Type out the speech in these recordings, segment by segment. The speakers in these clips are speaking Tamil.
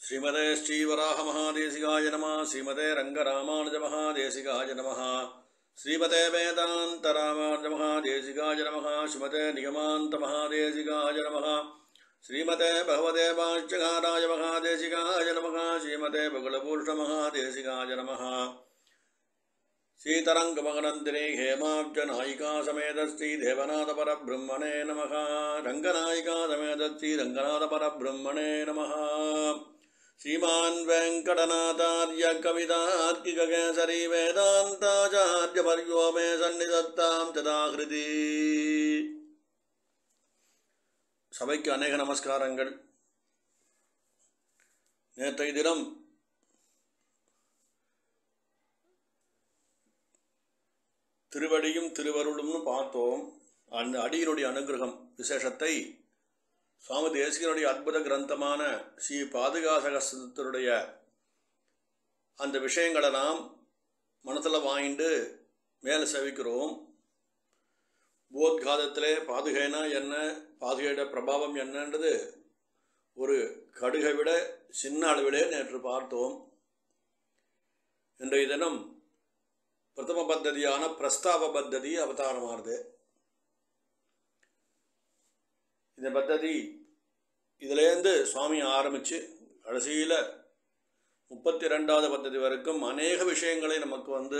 ஸ்ரீமதே ஸ்ரீவராக மகாதேசிகாய நம ஸ்ரீமதே ரங்கராமானுஜ மகாதேசிகாய நம ஸ்ரீமதே வேதாந்த ராமானுஜ மகாதேசிகாய நம ஸ்ரீமதே நிகமாந்த மகாதேசிகாய நம ஸ்ரீமதே பகவதே பாஷ்யகாராய மகாதேசிகாய நம ஸ்ரீமதே பகுலபூஷ மகாதேசிகாய நம சீதரங்கமகனந்தினே ஹேமாப்ஜ நாயிகா சமேத ஸ்ரீ தேவநாத பரபிரம்மணே நம ரங்கநாயிகா சமேத ஸ்ரீ ரங்கநாத பரபிரம்மணே நம श्रीमान् वेङ्कटनाथार्य कवितार्किककेसरी वेदान्ताचार्यपर्यो मे सन्निधत्तां तदाकृति சபைக்கு அநேக நமஸ்காரங்கள் நேற்றைய தினம் திருவடியும் திருவருளும்னு பார்த்தோம் அந்த அடியினுடைய அனுகிரகம் விசேஷத்தை சுவாமி தேசிகனுடைய அற்புத கிரந்தமான ஸ்ரீ பாதுகாசகஸ்தருடைய அந்த விஷயங்களை நாம் மனசில் வாங்கிட்டு மேலே செவிக்கிறோம் போத்காதத்திலே பாதுகைனா என்ன பாதுகையோட பிரபாவம் என்னன்றது ஒரு கடுகை விட சின்ன அளவிலே நேற்று பார்த்தோம் இன்றைய தினம் பிரதம பத்ததியான பிரஸ்தாப பத்ததி அவதாரமானது இந்த பத்ததி இதுலேருந்து சுவாமி ஆரம்பித்து கடைசியில் முப்பத்தி ரெண்டாவது பத்ததி வரைக்கும் அநேக விஷயங்களை நமக்கு வந்து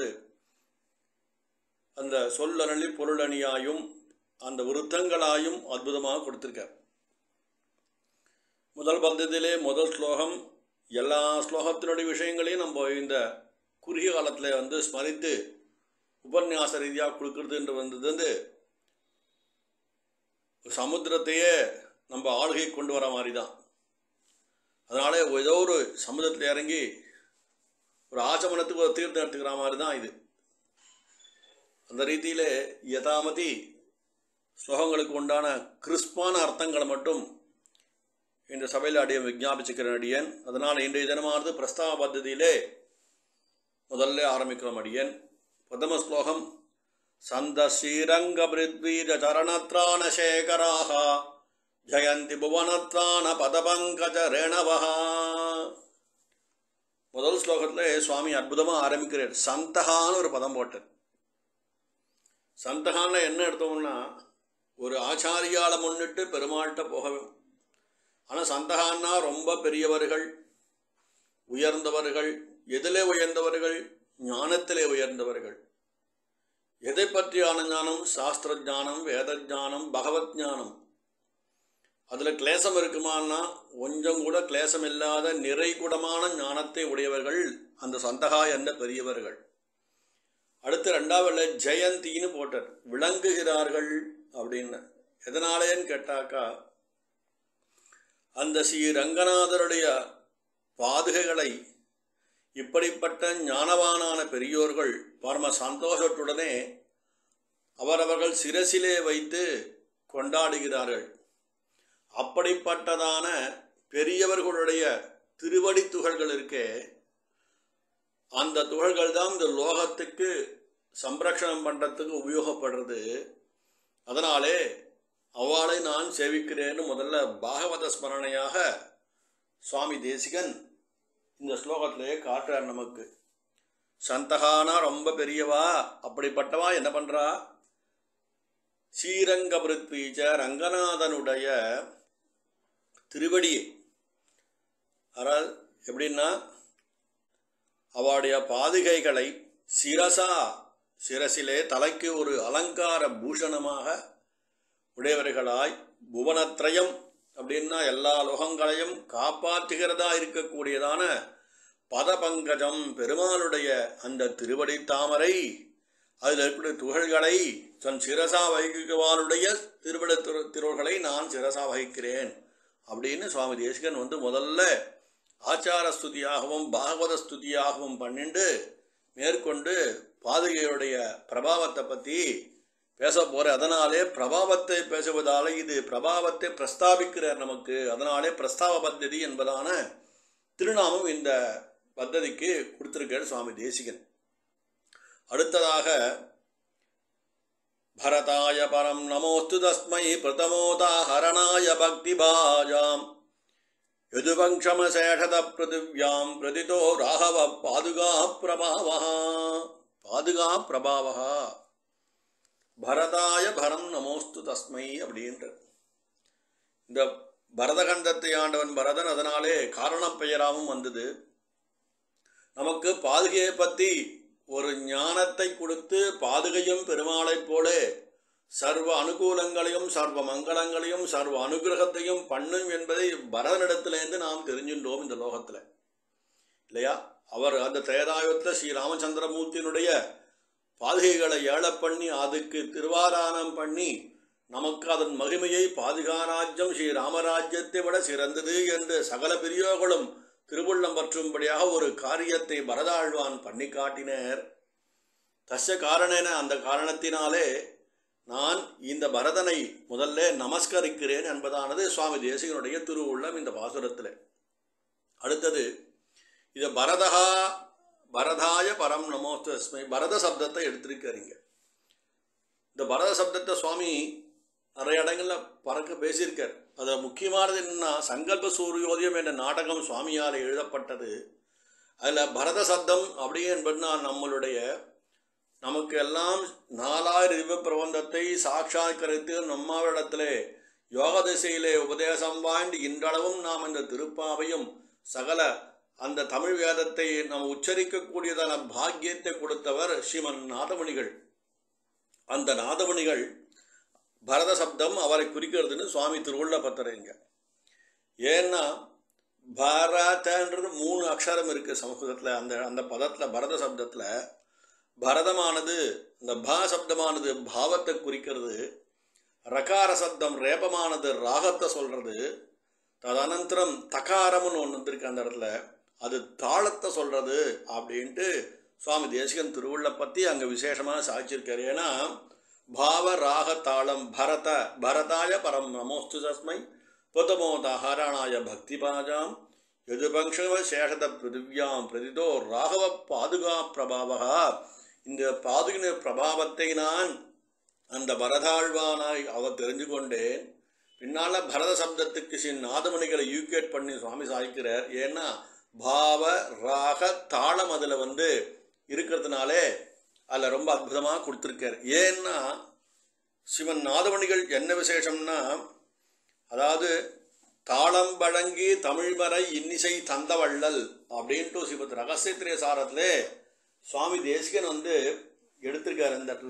அந்த சொல்லணி பொருளணியாயும் அந்த விருத்தங்களாயும் அற்புதமாக கொடுத்துருக்கார் முதல் பந்தத்திலே முதல் ஸ்லோகம் எல்லா ஸ்லோகத்தினுடைய விஷயங்களையும் நம்ம இந்த குறுகிய காலத்தில் வந்து ஸ்மரித்து உபன்யாச ரீதியாக கொடுக்கறதுன்ற வந்தது வந்து சமுத்திரத்தையே நம்ம ஆளுகை கொண்டு வர மாதிரி தான் அதனால ஏதோ ஒரு சமுதிரத்தில் இறங்கி ஒரு ஆச்சமனத்துக்கு ஒரு தீர்த்தம் எடுத்துக்கிற மாதிரி தான் இது அந்த ரீதியில் யதாமதி ஸ்லோகங்களுக்கு உண்டான கிறிஸ்பான அர்த்தங்களை மட்டும் இந்த சபையில் அடிய விஜாபிச்சுக்கிற அடியன் அதனால் இன்றைய தினமானது பிரஸ்தாப பద్ధதியிலே முதல்ல ஆரம்பிக்கிறோம் அடியன் பிரதம ஸ்லோகம் சந்த ஸ்ரீரங்க பிருத்வீர சரணத்ராண சேகராக ஜயந்தி புவனத்ராண பதபங்கஜ ரேணவஹா முதல் ஸ்லோகத்தில் சுவாமி அற்புதமாக ஆரம்பிக்கிறார் சந்தகான்னு ஒரு பதம் போட்டார் சந்தகான்னு என்ன எடுத்தோம்னா ஒரு ஆச்சாரியால முன்னிட்டு பெருமாள்கிட்ட போகவும் ஆனால் சந்தகான்னா ரொம்ப பெரியவர்கள் உயர்ந்தவர்கள் எதிலே உயர்ந்தவர்கள் ஞானத்திலே உயர்ந்தவர்கள் எதை பற்றியான ஞானம் சாஸ்திர ஞானம் வேத ஞானம் பகவத் ஞானம் அதில் கிளேசம் இருக்குமான்னா கொஞ்சம் கூட கிளேசம் இல்லாத நிறைகுடமான ஞானத்தை உடையவர்கள் அந்த சந்தகா என்ற பெரியவர்கள் அடுத்து ரெண்டாவது ஜெயந்தின்னு போட்டார் விளங்குகிறார்கள் அப்படின்னு எதனாலேன்னு கேட்டாக்கா அந்த ஸ்ரீ ரங்கநாதருடைய பாதுகைகளை இப்படிப்பட்ட ஞானவானான பெரியோர்கள் பரம சந்தோஷத்துடனே அவரவர்கள் சிரசிலே வைத்து கொண்டாடுகிறார்கள் அப்படிப்பட்டதான பெரியவர்களுடைய திருவடி துகள்கள் இருக்கே அந்த துகள்கள் தான் இந்த லோகத்துக்கு சம்ரக்ஷணம் பண்ணுறதுக்கு உபயோகப்படுறது அதனாலே அவளை நான் சேவிக்கிறேன்னு முதல்ல பாகவத ஸ்மரணையாக சுவாமி தேசிகன் இந்த ஸ்லோகத்திலேயே காட்டுறார் நமக்கு சந்தகானா ரொம்ப பெரியவா அப்படிப்பட்டவா என்ன பண்ணுறா ஸ்ரீரங்க பிருத்வீச்ச ரங்கநாதனுடைய திருவடியை ஆனால் எப்படின்னா அவளுடைய பாதுகைகளை சிரசா சிரசிலே தலைக்கு ஒரு அலங்கார பூஷணமாக உடையவர்களாய் புவனத்ரயம் அப்படின்னா எல்லா லோகங்களையும் காப்பாற்றுகிறதா இருக்கக்கூடியதான பதபங்கஜம் பெருமானுடைய அந்த திருவடி தாமரை அதில் இருக்கிற துகள்களை தன் சிரசா வகிக்குவானுடைய திருவிட திருவுகளை நான் சிரசா வகிக்கிறேன் அப்படின்னு சுவாமி தேசிகன் வந்து முதல்ல ஆச்சார ஸ்துதியாகவும் பாகவத ஸ்துதியாகவும் பண்ணிண்டு மேற்கொண்டு பாதுகையுடைய பிரபாவத்தை பற்றி பேச போகிற அதனாலே பிரபாவத்தை பேசுவதாலே இது பிரபாவத்தை பிரஸ்தாபிக்கிறார் நமக்கு அதனாலே பிரஸ்தாப பத்ததி என்பதான திருநாமம் இந்த பத்ததிக்கு கொடுத்திருக்கார் சுவாமி தேசிகன் அடுத்ததாக பரதாய பரம் நமோஸ்து தஸ்மை பிரதமோதாஹரணாய பக்தி பாஜாம் யதுவங்ஷமசேஷத பிருதிவ்யாம் பிரதிதோ ராகவ பாதுகா பிரபாவா பாதுகா பிரபாவா பரதாய பரம் நமோஸ்து தஸ்மை அப்படின்ற இந்த பரதகண்டத்தை ஆண்டவன் பரதன் அதனாலே காரணப் பெயராகவும் வந்தது நமக்கு பாதுகையை பற்றி ஒரு ஞானத்தை கொடுத்து பாதுகையும் பெருமாளைப் போல சர்வ அனுகூலங்களையும் சர்வ மங்களங்களையும் சர்வ அனுகிரகத்தையும் பண்ணும் என்பதை பரதனிடத்திலேருந்து நாம் தெரிஞ்சின்றோம் இந்த லோகத்தில் இல்லையா அவர் அந்த திரேதாயுத்த ஸ்ரீ ராமச்சந்திரமூர்த்தியினுடைய பாதுகைகளை ஏழப் பண்ணி அதுக்கு திருவாராணம் பண்ணி நமக்கு அதன் மகிமையை பாதுகாராஜ்யம் ஸ்ரீ ராமராஜ்யத்தை விட சிறந்தது என்று சகல பெரியோர்களும் திருவுள்ளம் பற்றும்படியாக ஒரு காரியத்தை பரதாழ்வான் பண்ணி காட்டினர் தச காரணேன அந்த காரணத்தினாலே நான் இந்த பரதனை முதல்ல நமஸ்கரிக்கிறேன் என்பதானது சுவாமி தேசிகனுடைய திருவுள்ளம் இந்த பாசுரத்தில் அடுத்தது இது பரதகா பரதாய பரம் நமோஸ்தஸ்மை பரத சப்தத்தை எடுத்திருக்காருங்க இந்த பரத சப்தத்தை சுவாமி நிறைய இடங்களில் பறக்க பேசியிருக்கார் அதில் முக்கியமானது என்னன்னா சங்கல்ப சூரியோதயம் என்ற நாடகம் சுவாமியால் எழுதப்பட்டது அதில் பரத சப்தம் அப்படி என்பதுனா நம்மளுடைய நமக்கு எல்லாம் நாலாயிரம் திவ்ய பிரபந்தத்தை சாட்சாத்கரித்து நம்மாவிடத்திலே யோக திசையிலே உபதேசம் வாய்ந்து இன்றளவும் நாம் இந்த திருப்பாவையும் சகல அந்த தமிழ் வேதத்தை நாம் உச்சரிக்கக்கூடியதான பாக்கியத்தை கொடுத்தவர் ஸ்ரீமன் நாதமணிகள் அந்த நாதமணிகள் பரத சப்தம் அவரை குறிக்கிறதுன்னு சுவாமி திருவுள்ள பத்திரைங்க ஏன்னா பரதன்றது மூணு அக்ஷரம் இருக்கு சமஸ்கிருதத்தில் அந்த அந்த பதத்தில் பரத சப்தத்தில் பரதமானது இந்த பா சப்தமானது பாவத்தை குறிக்கிறது ரகார சப்தம் ரேபமானது ராகத்தை சொல்றது ததனந்தரம் தகாரம்னு ஒன்று வந்திருக்கு அந்த இடத்துல அது தாளத்தை சொல்றது அப்படின்ட்டு சுவாமி தேசிகன் திருவுள்ள பற்றி அங்கே விசேஷமாக சாய்ச்சிருக்காரு ஏன்னா பாவ ராக தாளம் பரத பரதாய பரம் நமோஸ்து தஸ்மை புதமோத ஹாராணாய பக்தி பாஜாம் யதுபங்ஷவ சேஷத பிருதிவ்யாம் பிரதிதோ ராகவ பாதுகா பிரபாவகா இந்த பாதுகின பிரபாவத்தை நான் அந்த பரதாழ்வானாய் அவர் தெரிஞ்சு கொண்டேன் பின்னால பரத சப்தத்துக்கு ஸ்ரீ நாதமணிகளை யூகேட் பண்ணி சுவாமி சாய்க்கிறார் ஏன்னா பாவ ராக தாளம் அதில் வந்து இருக்கிறதுனாலே அதில் ரொம்ப அற்புதமாக கொடுத்துருக்கார் ஏன்னா சிவன் நாதமணிகள் என்ன விசேஷம்னா அதாவது தாளம் வழங்கி தமிழ்மறை இன்னிசை தந்தவள்ளல் அப்படின்ட்டு சிவத் ரகசியத்திரிய சாரத்திலே சுவாமி தேசிகன் வந்து எடுத்திருக்கார் இந்த இடத்துல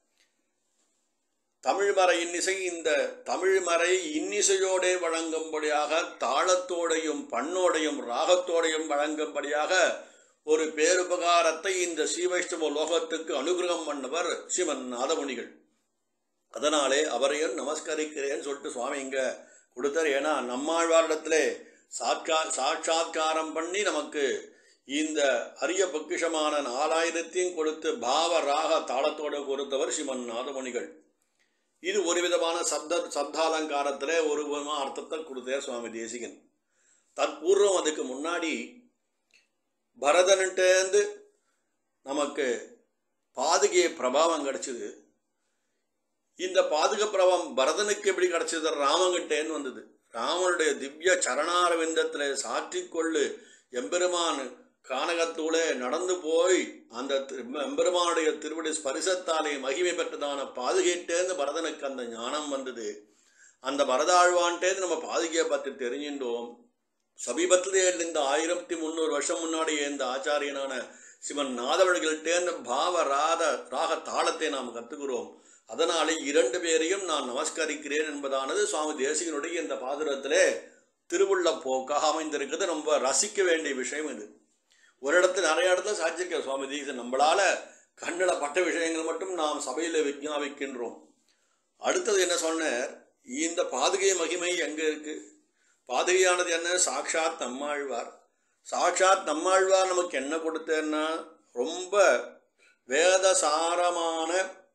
தமிழ்மறை இன்னிசை இந்த தமிழ்மறை இன்னிசையோடே வழங்கும்படியாக தாளத்தோடையும் பண்ணோடையும் ராகத்தோடையும் வழங்கும்படியாக ஒரு பேருபகாரத்தை இந்த ஸ்ரீவைஷ்ணவ லோகத்துக்கு அனுகிரகம் பண்ணவர் சிவன் நாதமுனிகள் அதனாலே அவரையும் நமஸ்கரிக்கிறேன்னு சொல்லிட்டு சுவாமி இங்க கொடுத்தார் ஏன்னா நம்மாழ்வாரிடத்திலே சாட்சா சாட்சாத்காரம் பண்ணி நமக்கு இந்த அரிய பொக்கிஷமான நாலாயிரத்தையும் கொடுத்து பாவ ராக தாளத்தோடு கொடுத்தவர் சிவன் நாதமுனிகள் இது ஒரு விதமான சப்த சப்தாலங்காரத்தில் ஒரு விதமான அர்த்தத்தை கொடுத்தார் சுவாமி தேசிகன் தற்பூர்வம் அதுக்கு முன்னாடி பரதன்ட்டேந்து நமக்கு பாதுகை பிரபாவம் கிடைச்சிது இந்த பாதுக பிரபாவம் பரதனுக்கு எப்படி கிடைச்சது ராமங்கிட்டேன்னு வந்தது ராமனுடைய திவ்ய சரணாரவிந்தத்தில் சாற்றிக்கொள்ளு எம்பெருமான் கானகத்தூளே நடந்து போய் அந்த எம்பெருமானுடைய திருவடி ஸ்பரிசத்தாலே மகிமை பெற்றதான பாதுகைட்டேந்து பரதனுக்கு அந்த ஞானம் வந்தது அந்த பரதாழ்வான்ட்டேந்து நம்ம பாதுகையை பற்றி தெரிஞ்சின்றோம் சமீபத்திலே இந்த ஆயிரத்தி முந்நூறு வருஷம் முன்னாடி இந்த ஆச்சாரியனான சிவன் நாதவழிகள்கிட்டேந்து பாவ ராத ராக தாளத்தை நாம் கற்றுக்கிறோம் அதனாலே இரண்டு பேரையும் நான் நமஸ்கரிக்கிறேன் என்பதானது சுவாமி தேசிகனுடைய இந்த பாதுரத்திலே திருவுள்ள போக்காக அமைந்திருக்கிறது ரொம்ப ரசிக்க வேண்டிய விஷயம் இது ஒரு இடத்துல நிறைய இடத்துல சாட்சியிருக்க சுவாமி தேசிகன் நம்மளால கண்ணில் பட்ட விஷயங்கள் மட்டும் நாம் சபையில் விஞ்ஞாபிக்கின்றோம் அடுத்தது என்ன சொன்னார் இந்த பாதுகை மகிமை எங்கே இருக்கு பாதுகையானது என்ன சாட்சாத் நம்மாழ்வார் சாட்சாத் நம்மாழ்வார் நமக்கு என்ன கொடுத்தேன்னா ரொம்ப வேதசாரமான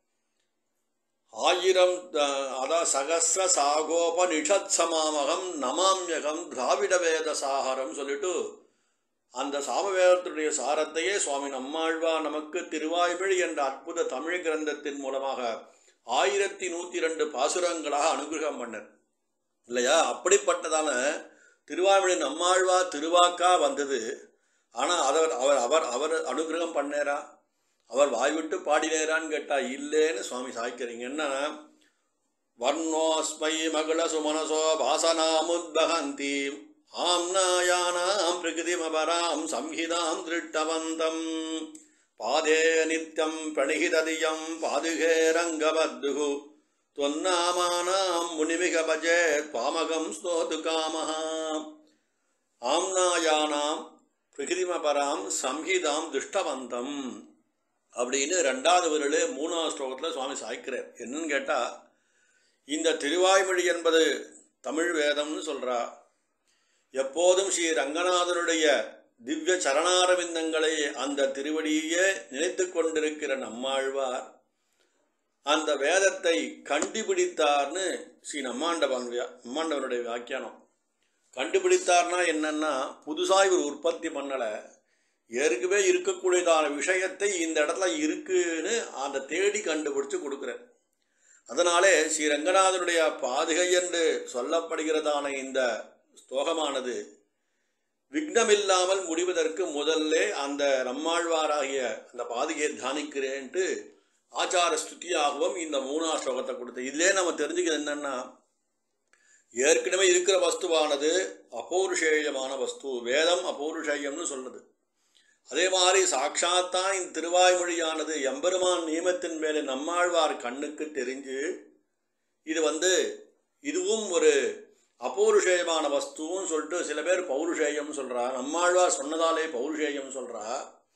ஆயிரம் அதான் சகசிர சாகோபனிஷத் சமாமகம் நமாம்யகம் திராவிட வேத சாகரம் சொல்லிட்டு அந்த சாமவேதத்துடைய சாரத்தையே சுவாமி நம்மாழ்வார் நமக்கு திருவாய்மொழி என்ற அற்புத தமிழ் கிரந்தத்தின் மூலமாக ஆயிரத்தி நூற்றி ரெண்டு பாசுரங்களாக அனுகிரகம் பண்ணர் இல்லையா அப்படிப்பட்டதான திருவாய்மொழி நம்மாழ்வா திருவாக்கா வந்தது ஆனால் அவர் அவர் அவர் அவர் அனுகிரகம் பண்ணேரா அவர் வாய்விட்டு பாடினேரான்னு கேட்டா இல்லைன்னு சுவாமி சாய்க்கிறீங்க என்ன வர்ணோஸ்மை மகள சுமனசோ வாசனாமுத்பகந்தி ஆம்னாயானாம் பிரகிருதிமபராம் சம்ஹிதாம் திருட்டவந்தம் பாதே நித்யம் பிரணிகிததியம் பாதுகே ரங்கபத்துகு त्वन्नामानां मुनिमिह भजेत् पामगं स्तोतु कामः ஆம்னாயானாம் பிரகிருதிமபராம் சம்ஹிதாம் துஷ்டவந்தம் அப்படின்னு ரெண்டாவது விரல் மூணாவது ஸ்லோகத்தில் சுவாமி சாய்க்கிறார் என்னன்னு கேட்டால் இந்த திருவாய்மொழி என்பது தமிழ் வேதம்னு சொல்கிறா எப்போதும் ஸ்ரீ ரங்கநாதனுடைய திவ்ய சரணாரவிந்தங்களை அந்த திருவடியே நினைத்து கொண்டிருக்கிற நம்மாழ்வார் அந்த வேதத்தை கண்டுபிடித்தார்னு ஸ்ரீ நம்மாண்டவன் நம்மாண்டவனுடைய வியாக்கியானம் கண்டுபிடித்தார்னா என்னன்னா புதுசாக இவர் உற்பத்தி பண்ணலை ஏற்கனவே இருக்கக்கூடியதான விஷயத்தை இந்த இடத்துல இருக்குன்னு அந்த தேடி கண்டுபிடிச்சு கொடுக்குறார் அதனாலே ஸ்ரீ ரங்கநாதனுடைய பாதுகை என்று சொல்லப்படுகிறதான இந்த ஸ்லோகமானது விக்னமில்லாமல் முடிவதற்கு முதல்ல அந்த நம்மாழ்வாராகிய அந்த பாதுகையை தியானிக்கிறேன்ட்டு ஆச்சார ஸ்துதியாகவும் இந்த மூணாவது ஸ்லோகத்தை கொடுத்து இதிலே நம்ம தெரிஞ்சுக்கிறது என்னன்னா ஏற்கனவே இருக்கிற வஸ்துவானது அபௌருஷேயமான வஸ்து வேதம் அபௌருஷேயம்னு சொல்லுது அதே மாதிரி சாட்சாத்தான் இந்த திருவாய்மொழியானது எம்பெருமான் நியமத்தின் மேலே நம்மாழ்வார் கண்ணுக்கு தெரிஞ்சு இது வந்து இதுவும் ஒரு அபௌருஷேயமான வஸ்துன்னு சொல்லிட்டு சில பேர் பௌருஷேயம் சொல்றா நம்மாழ்வார் சொன்னதாலே பௌருஷேயம் சொல்றா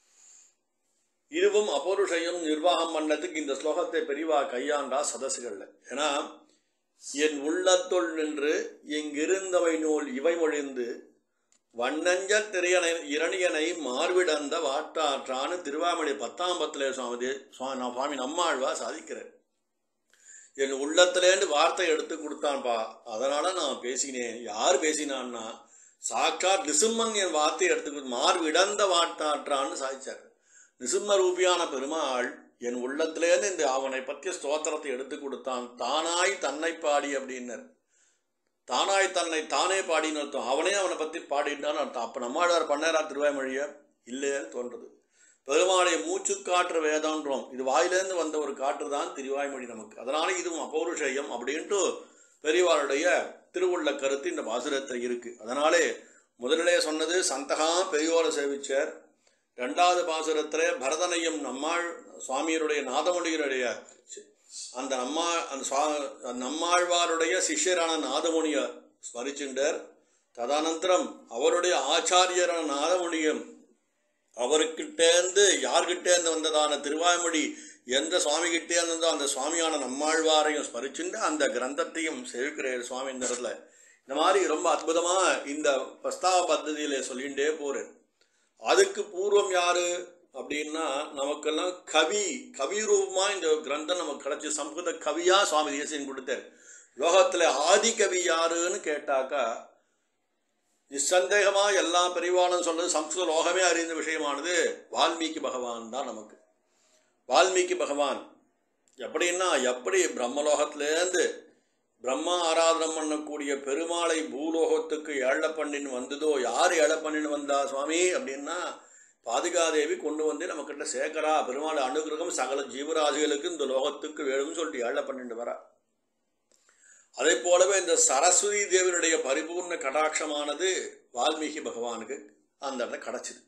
இதுவும் அபௌருஷயம் நிர்வாகம் பண்ணதுக்கு இந்த ஸ்லோகத்தை பெரிவா கையாண்டா சதசுகள்ல ஏன்னா என் உள்ளத்துள் நின்று இங்கிருந்தவை நூல் இவை மொழிந்து வண்ணஞ்ச திரையனை இரணியனை மார்விடந்த வாட்டாற்றான்னு திருவாமணி பத்தாம் பத்துல சுவாமி சுவா- சுவாமி நம்மாழ்வா சாதிக்கிறார் என் உள்ளத்திலேருந்து வார்த்தை எடுத்து கொடுத்தான்பா அதனால நான் பேசினேன் யார் பேசினான்னா சாட்சாத் நிசிம்மன் என் வார்த்தையை எடுத்து கொடு- மார்விடந்த வாட்டாற்றான்னு சாதிச்சார் நிசிம்ம ரூபியான பெருமாள் என் உள்ளத்திலேருந்து இந்த அவனை பற்றிய ஸ்தோத்திரத்தை எடுத்து கொடுத்தான் தானாய் தன்னை பாடி அப்படின்னர் தானாய் தன்னை தானே பாடின்னு அர்த்தம் அவனே அவனை பற்றி பாடிட்டான்னு அர்த்தம் அப்போ நம்மாழ்வார் பண்ணாரா திருவாய்மொழிய இல்லைன்னு தோன்றது பெருமாளை மூச்சு காற்று வேதம்ன்றோம் இது வாயிலேருந்து வந்த ஒரு காற்று தான் திருவாய்மொழி நமக்கு அதனால இதுவும் அபௌருஷயம் அப்படின்ட்டு பெரியவாளுடைய திருவுள்ள கருத்து இந்த பாசுரத்தில் இருக்கு அதனாலே முதலிலே சொன்னது சந்தகா பெரியோரை சேவிச்சார் ரெண்டாவது பாசுரத்தில் பரதனையும் நம்மாள் சுவாமியருடைய நாதமொழியருடைய அந்த நம்மா அந்த சுவா நம்மாழ்வாருடைய சிஷ்யரான நாதமுனியை ஸ்மரிச்சுட்டார் ததனந்தரம் அவருடைய ஆச்சாரியரான நாதமுனியும் அவருக்கிட்டேந்து யார்கிட்டேந்து வந்ததான திருவாய்மொழி எந்த சுவாமிகிட்டேந்து வந்தோ அந்த சுவாமியான நம்மாழ்வாரையும் ஸ்மரிச்சுட்டு அந்த கிரந்தத்தையும் செவிக்கிறார் சுவாமி இந்த இடத்துல இந்த மாதிரி ரொம்ப அற்புதமாக இந்த பிரஸ்தாவ பద్ధதியில் சொல்லிகிட்டே போகிறேன் அதுக்கு பூர்வம் யாரு அப்படின்னா நமக்கெல்லாம் கவி கவி ரூபமா இந்த கிரந்தம் நமக்கு கிடைச்சி சம்ஸ்கிருத கவியா சுவாமி தேசியன் கொடுத்தார் லோகத்துல ஆதி கவி யாருன்னு கேட்டாக்கா நிசந்தேகமா எல்லா பெரிவானும் சொல்றது சம்ஸ்கிருத லோகமே அறிந்த விஷயமானது வால்மீகி பகவான் தான் நமக்கு வால்மீகி பகவான் எப்படின்னா எப்படி பிரம்மலோகத்திலேருந்து பிரம்மா ஆராதனம் பண்ணக்கூடிய பெருமாளை பூலோகத்துக்கு ஏழை பண்ணின்னு வந்ததோ யார் ஏழை பண்ணின்னு வந்தா சுவாமி அப்படின்னா பாதுகாதேவி கொண்டு வந்து நம்மக்கிட்ட சேர்க்கறா பெருமாள் அனுகிரகம் சகல ஜீவராசிகளுக்கு இந்த லோகத்துக்கு வேணும்னு சொல்லிட்டு ஏழை பண்ணிட்டு வரா அதே போலவே இந்த சரஸ்வதி தேவனுடைய பரிபூர்ண கடாட்சமானது வால்மீகி பகவானுக்கு அந்த இடத்துல கிடைச்சிது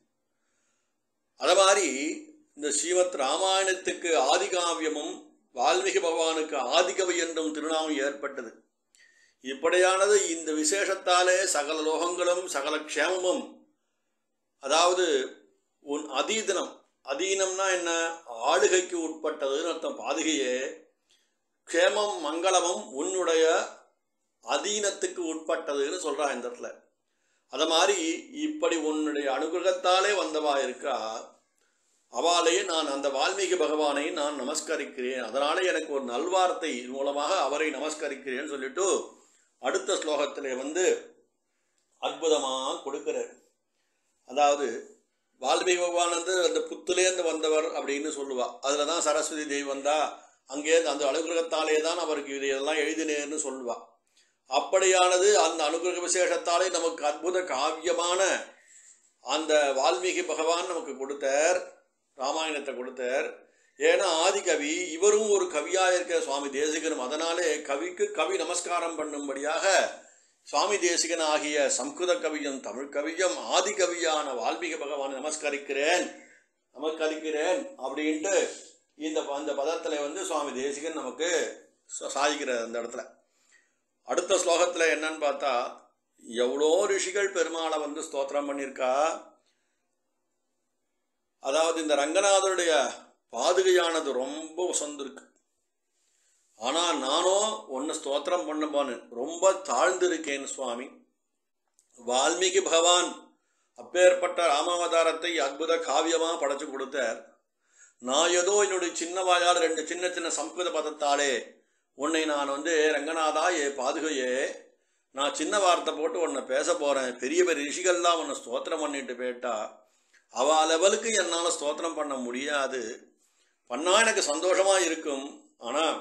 அதே மாதிரி இந்த ஸ்ரீமத் ராமாயணத்துக்கு ஆதிகாவியமும் வால்மீகி பகவானுக்கு ஆதிகவி என்றும் திருநாமம் ஏற்பட்டது இப்படியானது இந்த விசேஷத்தாலே சகல லோகங்களும் சகல க்ஷேமமும் அதாவது உன் அதீதனம் அதீனம்னா என்ன ஆளுகைக்கு உட்பட்டதுன்னு அர்த்தம் பாதுகையே க்ஷேமம் மங்களமும் உன்னுடைய அதீனத்துக்கு உட்பட்டதுன்னு சொல்றா இந்த இடத்துல அத மாதிரி இப்படி உன்னுடைய அனுகிரகத்தாலே வந்தவா இருக்கா அவாலேயே நான் அந்த வால்மீகி பகவானை நான் நமஸ்கரிக்கிறேன் அதனால எனக்கு ஒரு நல்வார்த்தை மூலமாக அவரை நமஸ்கரிக்கிறேன்னு சொல்லிட்டு அடுத்த ஸ்லோகத்திலே வந்து அற்புதமாக கொடுக்கிறார் அதாவது வால்மீகி பகவான் வந்து அந்த புத்துலேருந்து வந்தவர் அப்படின்னு சொல்லுவா அதில் தான் சரஸ்வதி தேவி வந்தா அங்கேருந்து அந்த அனுகிரகத்தாலே தான் அவருக்கு இதையெல்லாம் எழுதினேன்னு சொல்லுவா அப்படியானது அந்த அனுகிரக விசேஷத்தாலே நமக்கு அற்புத காவியமான அந்த வால்மீகி பகவான் நமக்கு கொடுத்தார் ராமாயணத்தை கொடுத்தார் ஏன்னா ஆதிகவி இவரும் ஒரு கவியாக இருக்கிற சுவாமி தேசிகனும் அதனாலே கவிக்கு கவி நமஸ்காரம் பண்ணும்படியாக சுவாமி தேசிகன் ஆகிய சம்ஸ்கிருத கவியும் தமிழ் கவியும் ஆதிகவியான வால்மீகி பகவானை நமஸ்கரிக்கிறேன் நமஸ்கரிக்கிறேன் அப்படின்ட்டு இந்த அந்த பதத்தில் வந்து சுவாமி தேசிகன் நமக்கு சா- சாதிக்கிறார் அந்த இடத்துல அடுத்த ஸ்லோகத்தில் என்னன்னு பார்த்தா எவ்வளோ ரிஷிகள் பெருமாளை வந்து ஸ்தோத்திரம் பண்ணியிருக்கா அதாவது இந்த ரங்கநாதருடைய பாதுகையானது ரொம்ப உசந்திருக்கு ஆனால் நானும் ஒன்று ஸ்தோத்திரம் பண்ணப்பான்னு ரொம்ப தாழ்ந்திருக்கேன் சுவாமி வால்மீகி பகவான் அப்பேற்பட்ட ராமாவதாரத்தை அற்புத காவியமாக படைச்சு கொடுத்தார் நான் ஏதோ என்னுடைய சின்ன வாயால் ரெண்டு சின்ன சின்ன சம்ஸ்கிருத பதத்தாலே உன்னை நான் வந்து ரங்கநாதா ஏ பாதுகையே நான் சின்ன வார்த்தை போட்டு உன்னை பேச போகிறேன் பெரிய பெரிய ரிஷிகள்லாம் உன்னை ஸ்தோத்திரம் பண்ணிட்டு போயிட்டா அவ லெவலுக்கு என்னால் ஸ்தோத்திரம் பண்ண முடியாது பண்ணா எனக்கு சந்தோஷமா இருக்கும் ஆனால்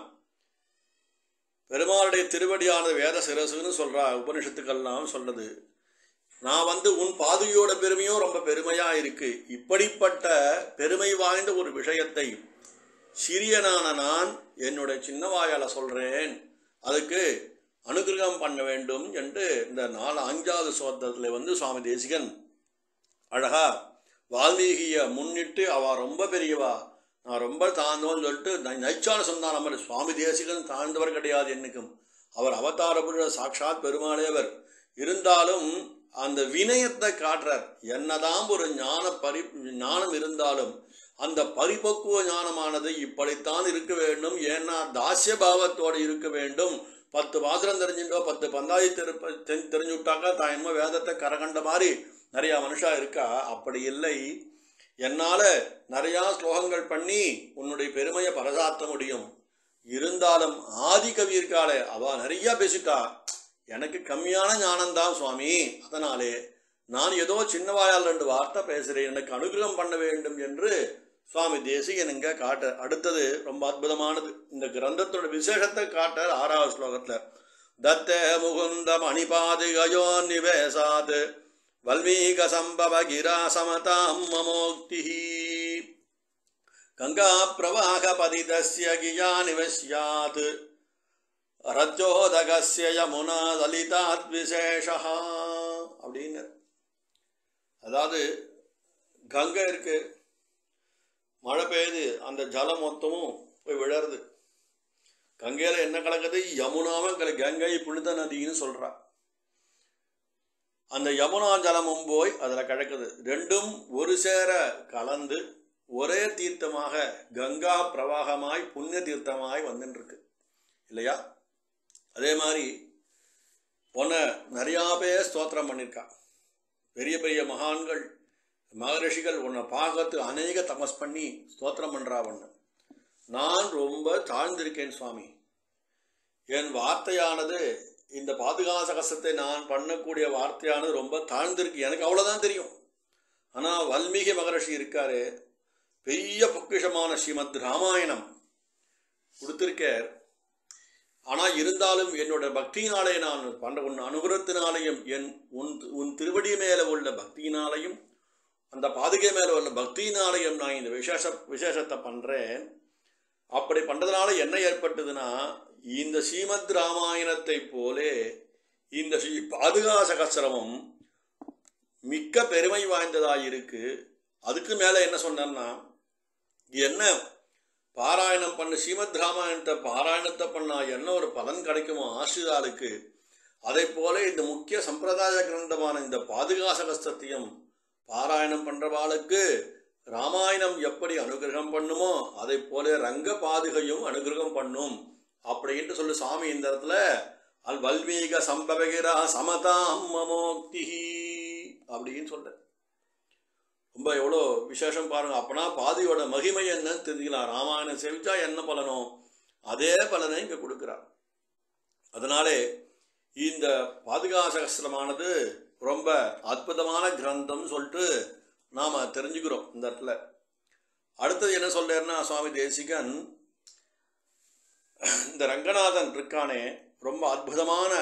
பெருமாளுடைய திருவடியானது வேத சிரசுன்னு சொல்றா உபனிஷத்துக்கள்லாம் சொல்லுது நான் வந்து உன் பாதுகையோட பெருமையும் ரொம்ப பெருமையா இருக்கு இப்படிப்பட்ட பெருமை வாய்ந்த ஒரு விஷயத்தை சிறியனான நான் என்னுடைய சின்ன வாயால சொல்றேன் அதுக்கு அனுகிரகம் பண்ண வேண்டும் என்று இந்த நாலு அஞ்சாவது சோத்திரத்தில் வந்து சுவாமி தேசிகன் அழகா வால்மீகியை முன்னிட்டு அவ ரொம்ப பெரியவா நான் ரொம்ப தாழ்ந்தோன்னு சொல்லிட்டு நை- நைச்சான சந்தானம் மாதிரி சுவாமி தேசிகன் தாழ்ந்தவர் கிடையாது என்னைக்கும் அவர் அவதார புருஷ சாட்சாத் பெருமாளேவர் இருந்தாலும் அந்த வினயத்தை காட்டுறார் என்னதான் ஒரு ஞான பரி ஞானம் இருந்தாலும் அந்த பரிபக்குவ ஞானமானது இப்படித்தான் இருக்க வேண்டும் ஏன்னா தாசிய பாவத்தோடு இருக்க வேண்டும் பத்து வாசனம் தெரிஞ்சுட்டோ பத்து பந்தாதி தெரு தெரி- தெரிஞ்சு விட்டாக்கா தான் என்னமோ வேதத்தை கரகண்ட மாதிரி நிறையா மனுஷா இருக்கா அப்படி இல்லை என்னால் நிறையா ஸ்லோகங்கள் பண்ணி உன்னுடைய பெருமையை பரசாத்த முடியும் இருந்தாலும் ஆதி கவி இருக்காளே அவ நிறைய பேசிட்டா எனக்கு கம்மியான ஞானம்தான் சுவாமி அதனாலே நான் ஏதோ சின்ன வாயால் ரெண்டு வார்த்தை பேசுகிறேன் எனக்கு அனுகிரகம் பண்ண வேண்டும் என்று சுவாமி தேசிகன் இங்க காட்ட அடுத்தது ரொம்ப அற்புதமானது இந்த கிரந்தத்தோட விசேஷத்தை காட்ட ஆறாவது ஸ்லோகத்தில் தத்த முகுந்த மணிபாதிகயோ நிவேசாத் வல்மீக சம்பவ கிரா சமதாம் மமோக்தி கங்கா பிரவாக பதிதஸ்ய கியா நிவசியாத் ரஜோதகஸ்ய யமுனா லலிதாத் விசேஷா அப்படின்னு அதாவது கங்கை இருக்கு மழை பெய்யுது அந்த ஜலம் மொத்தமும் போய் விழருது கங்கையில் என்ன கலக்குது யமுனாவும் கல கங்கை புனித நதின்னு சொல்றா அந்த யமுனா ஜலமும் போய் அதில் கலக்குது ரெண்டும் ஒரு சேர கலந்து ஒரே தீர்த்தமாக கங்கா பிரவாகமாய் புண்ணிய தீர்த்தமாய் வந்துட்டு இருக்கு இல்லையா அதே மாதிரி உன்னை நிறையா பேர் ஸ்தோத்திரம் பண்ணியிருக்கா பெரிய பெரிய மகான்கள் மகரிஷிகள் உன்னை பார்க்கறது அநேக தபஸ் பண்ணி ஸ்தோத்திரம் பண்ணுறா ஒன்று நான் ரொம்ப தாழ்ந்திருக்கேன் சுவாமி என் வார்த்தையானது இந்த பாதுகாச கஷ்டத்தை நான் பண்ணக்கூடிய வார்த்தையானது ரொம்ப தாழ்ந்திருக்கு எனக்கு அவ்வளோதான் தெரியும் ஆனால் வால்மீகி மகரிஷி இருக்காரு பெரிய பொக்கிஷமான ஸ்ரீமத் ராமாயணம் கொடுத்திருக்கார் ஆனால் இருந்தாலும் என்னோட பக்தியினாலே நான் பண்ண உன் அனுகிரகத்தினாலேயும் என் உன் உன் திருவடி மேலே உள்ள பக்தியினாலையும் அந்த பாதுகை மேலே உள்ள பக்தியினாலையும் நான் இந்த விசேஷ விசேஷத்தை பண்ணுறேன் அப்படி பண்ணுறதுனால என்ன ஏற்பட்டதுன்னா இந்த ஸ்ரீமத் ராமாயணத்தை போலே இந்த ஸ்ரீ பாதுகா சகசிரமம் மிக்க பெருமை வாய்ந்ததாக இருக்கு அதுக்கு மேலே என்ன சொன்னேன்னா என்ன பாராயணம் பண்ண ஸ்ரீமத் ராமாயணத்தை பாராயணத்தை பண்ணா என்ன ஒரு பலன் கிடைக்குமோ ஆசிரியாளுக்கு அதை போல இந்த முக்கிய சம்பிரதாய கிரந்தமான இந்த பாதுகாச கஸ்தத்தையும் பாராயணம் பண்றவாளுக்கு ராமாயணம் எப்படி அனுகிரகம் பண்ணுமோ அதை போல ரங்க பாதுகையும் அனுகிரகம் பண்ணும் அப்படின்ட்டு சொல்லு சாமி இந்த இடத்துல அல் வல்மீக சம்பவகிரா சமதாம் மமோக்தி அப்படின்னு சொல்ற ரொம்ப எவ்வளோ விசேஷம் பாருங்க அப்பனா பாதியோட மகிமை என்னன்னு தெரிஞ்சுக்கலாம் ராமாயணம் செவிச்சா என்ன பலனோ அதே பலனை இங்க கொடுக்கிறார் அதனாலே இந்த பாதுகா சகசிரமானது ரொம்ப அற்புதமான கிரந்தம் சொல்லிட்டு நாம தெரிஞ்சுக்கிறோம் இந்த இடத்துல அடுத்தது என்ன சொல்றாருன்னா சுவாமி தேசிகன் இந்த ரங்கநாதன் இருக்கானே ரொம்ப அற்புதமான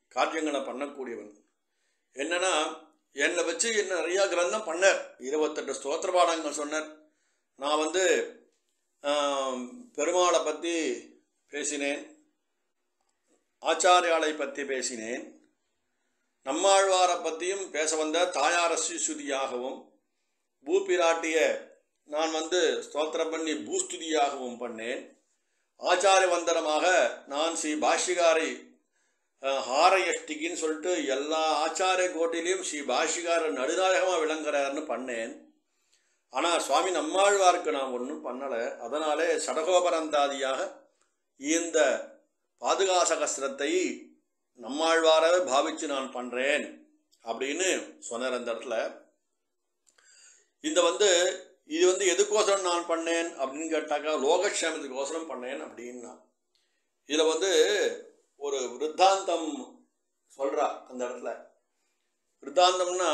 காரியங்களை பண்ணக்கூடியவன் என்னன்னா என்னை வச்சு என்ன நிறையா கிரந்தம் பண்ணார் இருபத்தெட்டு ஸ்தோத்திர பாடங்கள் சொன்னார் நான் வந்து ஆம், பெருமாளை பற்றி பேசினேன் ஆச்சாரியாலை பற்றி பேசினேன் நம்மாழ்வாரை பற்றியும் பேச வந்த தாயார ஸ்ரீசுதியாகவும் பூபிராட்டிய நான் வந்து ஸ்தோத்திரம் பண்ணி பூஸ்துதியாகவும் பண்ணேன் ஆச்சாரிய வந்தனமாக நான் ஸ்ரீ பாஷ்யகாரை அஹ், ஹாரயஷ்டிகின்னு சொல்லிட்டு எல்லா ஆச்சாரிய கோட்டிலையும் ஸ்ரீ பாஷ்யகாரர் நடுநாயகமாக விளங்குறாருன்னு பண்ணேன் ஆனால் சுவாமி நம்மாழ்வாருக்கு நான் ஒன்றும் பண்ணலை அதனாலே சடகோபரந்தாதியாக இந்த பாதுகாசகஸ்திரத்தை நம்மாழ்வாரவே பாவிச்சு நான் பண்ணுறேன் அப்படின்னு சொன்னார் அந்த இடத்துல இந்த வந்து இது வந்து எதுக்கோசரம் நான் பண்ணேன் அப்படின்னு கேட்டாக்கா லோகக்ஷேமத்துக்கோசரம் பண்ணேன் அப்படின்னா இதில் வந்து ஒரு விருத்தாந்தம் சொல்கிறா அந்த இடத்துல விருத்தாந்தம்னா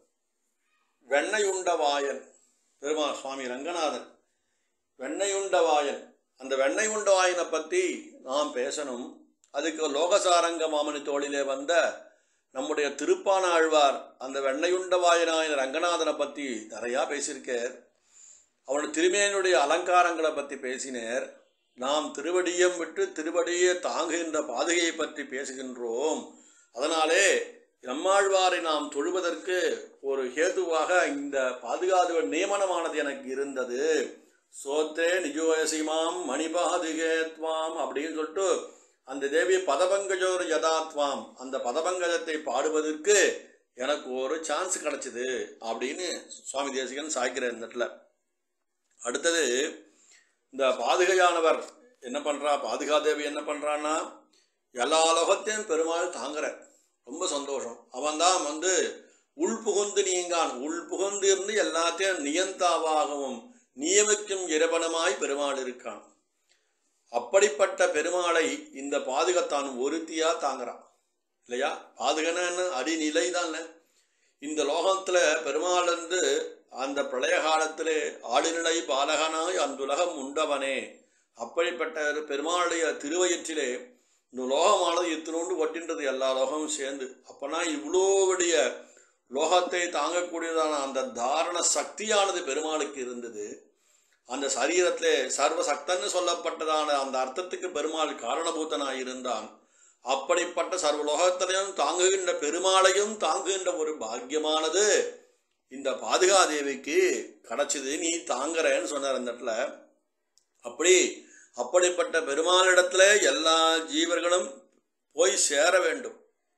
வெண்ணையுண்ட வாயன் பெருமாள் சுவாமி ரங்கநாதன் வெண்ணையுண்ட வாயன் அந்த வெண்ணையுண்ட வாயனை பற்றி நாம் பேசணும் அதுக்கு லோகசாரங்க மாமனி தோளிலே வந்த நம்முடைய திருப்பான ஆழ்வார் அந்த வெண்ணையுண்ட வாயனாயன் ரங்கநாதனை பற்றி நிறையா பேசியிருக்கார் அவனுடைய திருமேனுடைய அலங்காரங்களை பற்றி பேசினார் நாம் திருவடியம் விட்டு திருவடியை தாங்குகின்ற பாதுகையை பற்றி பேசுகின்றோம் அதனாலே நம்மாழ்வாரை நாம் தொழுவதற்கு ஒரு ஹேதுவாக இந்த பாதுகாப்பு நியமனமானது எனக்கு இருந்தது சோத்தே நிஜோயசிமாம் மணிபாதுகேத்வாம் அப்படின்னு சொல்லிட்டு அந்த தேவி பதபங்கஜோர் யதாத்வாம் அந்த பதபங்கஜத்தை பாடுவதற்கு எனக்கு ஒரு சான்ஸ் கிடைச்சிது அப்படின்னு சுவாமி தேசிகன் சாய்க்கிறார் இந்த இடத்துல அடுத்தது இந்த பாதுகையானவர் என்ன பண்றா பாதுகாதேவி என்ன பண்றான்னா எல்லா லோகத்தையும் பெருமாள் தாங்குற ரொம்ப சந்தோஷம் அவன் தான் வந்து உள் புகுந்து நீங்கான் உள் புகுந்து இருந்து எல்லாத்தையும் நியந்தாவாகவும் நியமிக்கும் இறைவனமாய் பெருமாள் இருக்கான் அப்படிப்பட்ட பெருமாளை இந்த பாதுகத்தான் ஒருத்தியா தாங்குறான் இல்லையா பாதுகன்னு அடிநிலை தான் இந்த லோகத்துல பெருமாள் வந்து அந்த பிரளய காலத்திலே ஆடுநிலை பாலகனாய் அந்துலகம் உண்டவனே அப்படிப்பட்ட ஒரு பெருமாளுடைய திருவயிற்றிலே இந்த லோகமானது இத்தினோண்டு ஒட்டின்றது எல்லா லோகமும் சேர்ந்து அப்பனா இவ்வளோவுடைய லோகத்தை தாங்கக்கூடியதான அந்த தாரண சக்தியானது பெருமாளுக்கு இருந்தது அந்த சரீரத்திலே சர்வசக்தன்னு சொல்லப்பட்டதான அந்த அர்த்தத்துக்கு பெருமாள் காரணபூத்தனாய் இருந்தான் அப்படிப்பட்ட சர்வலோகத்திலையும் தாங்குகின்ற பெருமாளையும் தாங்குகின்ற ஒரு பாக்கியமானது இந்த பாதுகாதேவிக்கு கிடைச்சது நீ தாங்குறேன்னு சொன்னார் அந்த இடத்துல அப்படி அப்படிப்பட்ட பெருமாளிடத்துல எல்லா ஜீவர்களும் போய் சேர வேண்டும்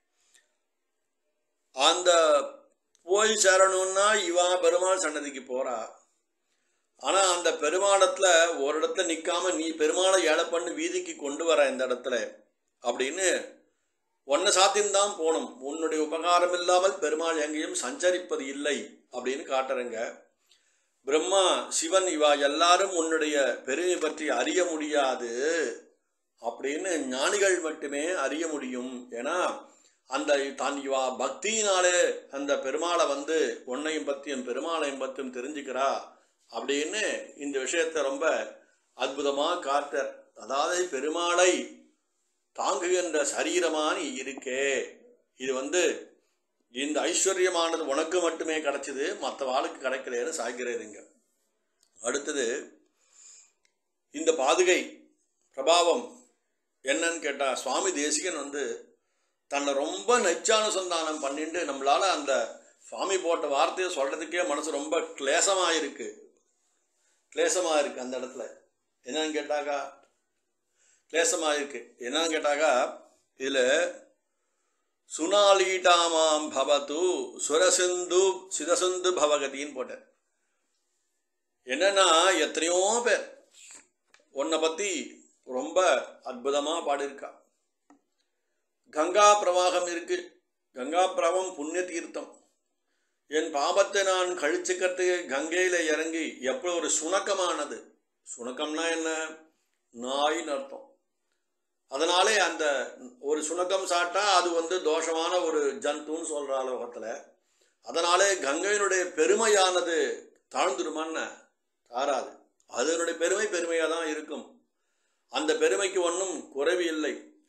அந்த போய் சேரணும்னா இவா பெருமாள் சன்னதிக்கு போறா ஆனா அந்த பெருமாளத்துல ஒரு இடத்துல நிக்காம நீ பெருமாளை ஏழை பண்ணி வீதிக்கு கொண்டு வர இந்த இடத்துல அப்படின்னு ஒன்ன சாத்தியம்தான் போகணும் உன்னுடைய உபகாரம் இல்லாமல் பெருமாள் எங்கேயும் சஞ்சரிப்பது இல்லை அப்படின்னு காட்டுறங்க பிரம்மா சிவன் இவா எல்லாரும் உன்னுடைய பெருமை பற்றி அறிய முடியாது அப்படின்னு ஞானிகள் மட்டுமே அறிய முடியும் ஏன்னா அந்த தான் இவா பக்தியினாலே அந்த பெருமாளை வந்து உன்னையும் பற்றியும் பெருமாளையும் பற்றியும் தெரிஞ்சுக்கிறா அப்படின்னு இந்த விஷயத்தை ரொம்ப அற்புதமாக காட்டுற அதாவது பெருமாளை தாங்குகின்ற சரீரமா நீ இருக்கே இது வந்து இந்த ஐஸ்வர்யமானது உனக்கு மட்டுமே கிடைச்சது மற்ற வாளுக்கு கிடைக்கலன்னு சாய்கிறேருங்க அடுத்தது இந்த பாதுகை பிரபாவம் என்னன்னு கேட்டா சுவாமி தேசிகன் வந்து தன்னை ரொம்ப நெச்சானுசந்தானம் பண்ணிட்டு நம்மளால அந்த சுவாமி போட்ட வார்த்தையை சொல்றதுக்கே மனசு ரொம்ப கிளேசமா இருக்கு கிளேசமா இருக்கு அந்த இடத்துல என்னன்னு கேட்டாக்கா கிளேசமா இருக்கு என்னன்னு கேட்டாக்கா இதுல சுனாலீட்டாமாம் பவத்து சுரசிந்து சிதசிந்து பவகதின்னு போட்டார் என்னன்னா எத்தனையோ பேர் உன்னை பத்தி ரொம்ப அற்புதமா பாடியிருக்கா கங்கா பிரவாகம் இருக்கு கங்கா பிரவாகம் புண்ணிய தீர்த்தம் என் பாபத்தை நான் கழிச்சுக்கிறதுக்கு கங்கையில இறங்கி எப்படி ஒரு சுணக்கமானது சுணக்கம்னா என்ன நாயின்னு அர்த்தம் அதனாலே அந்த ஒரு சுணக்கம் சாப்பிட்டா அது வந்து தோஷமான ஒரு ஜந்துன்னு சொல்ற லோகத்துல அதனாலே கங்கையினுடைய பெருமையானது தாழ்ந்துருமான்னு தாராது அதனுடைய பெருமை பெருமையாக தான் இருக்கும் அந்த பெருமைக்கு ஒன்றும் குறைவு இல்லை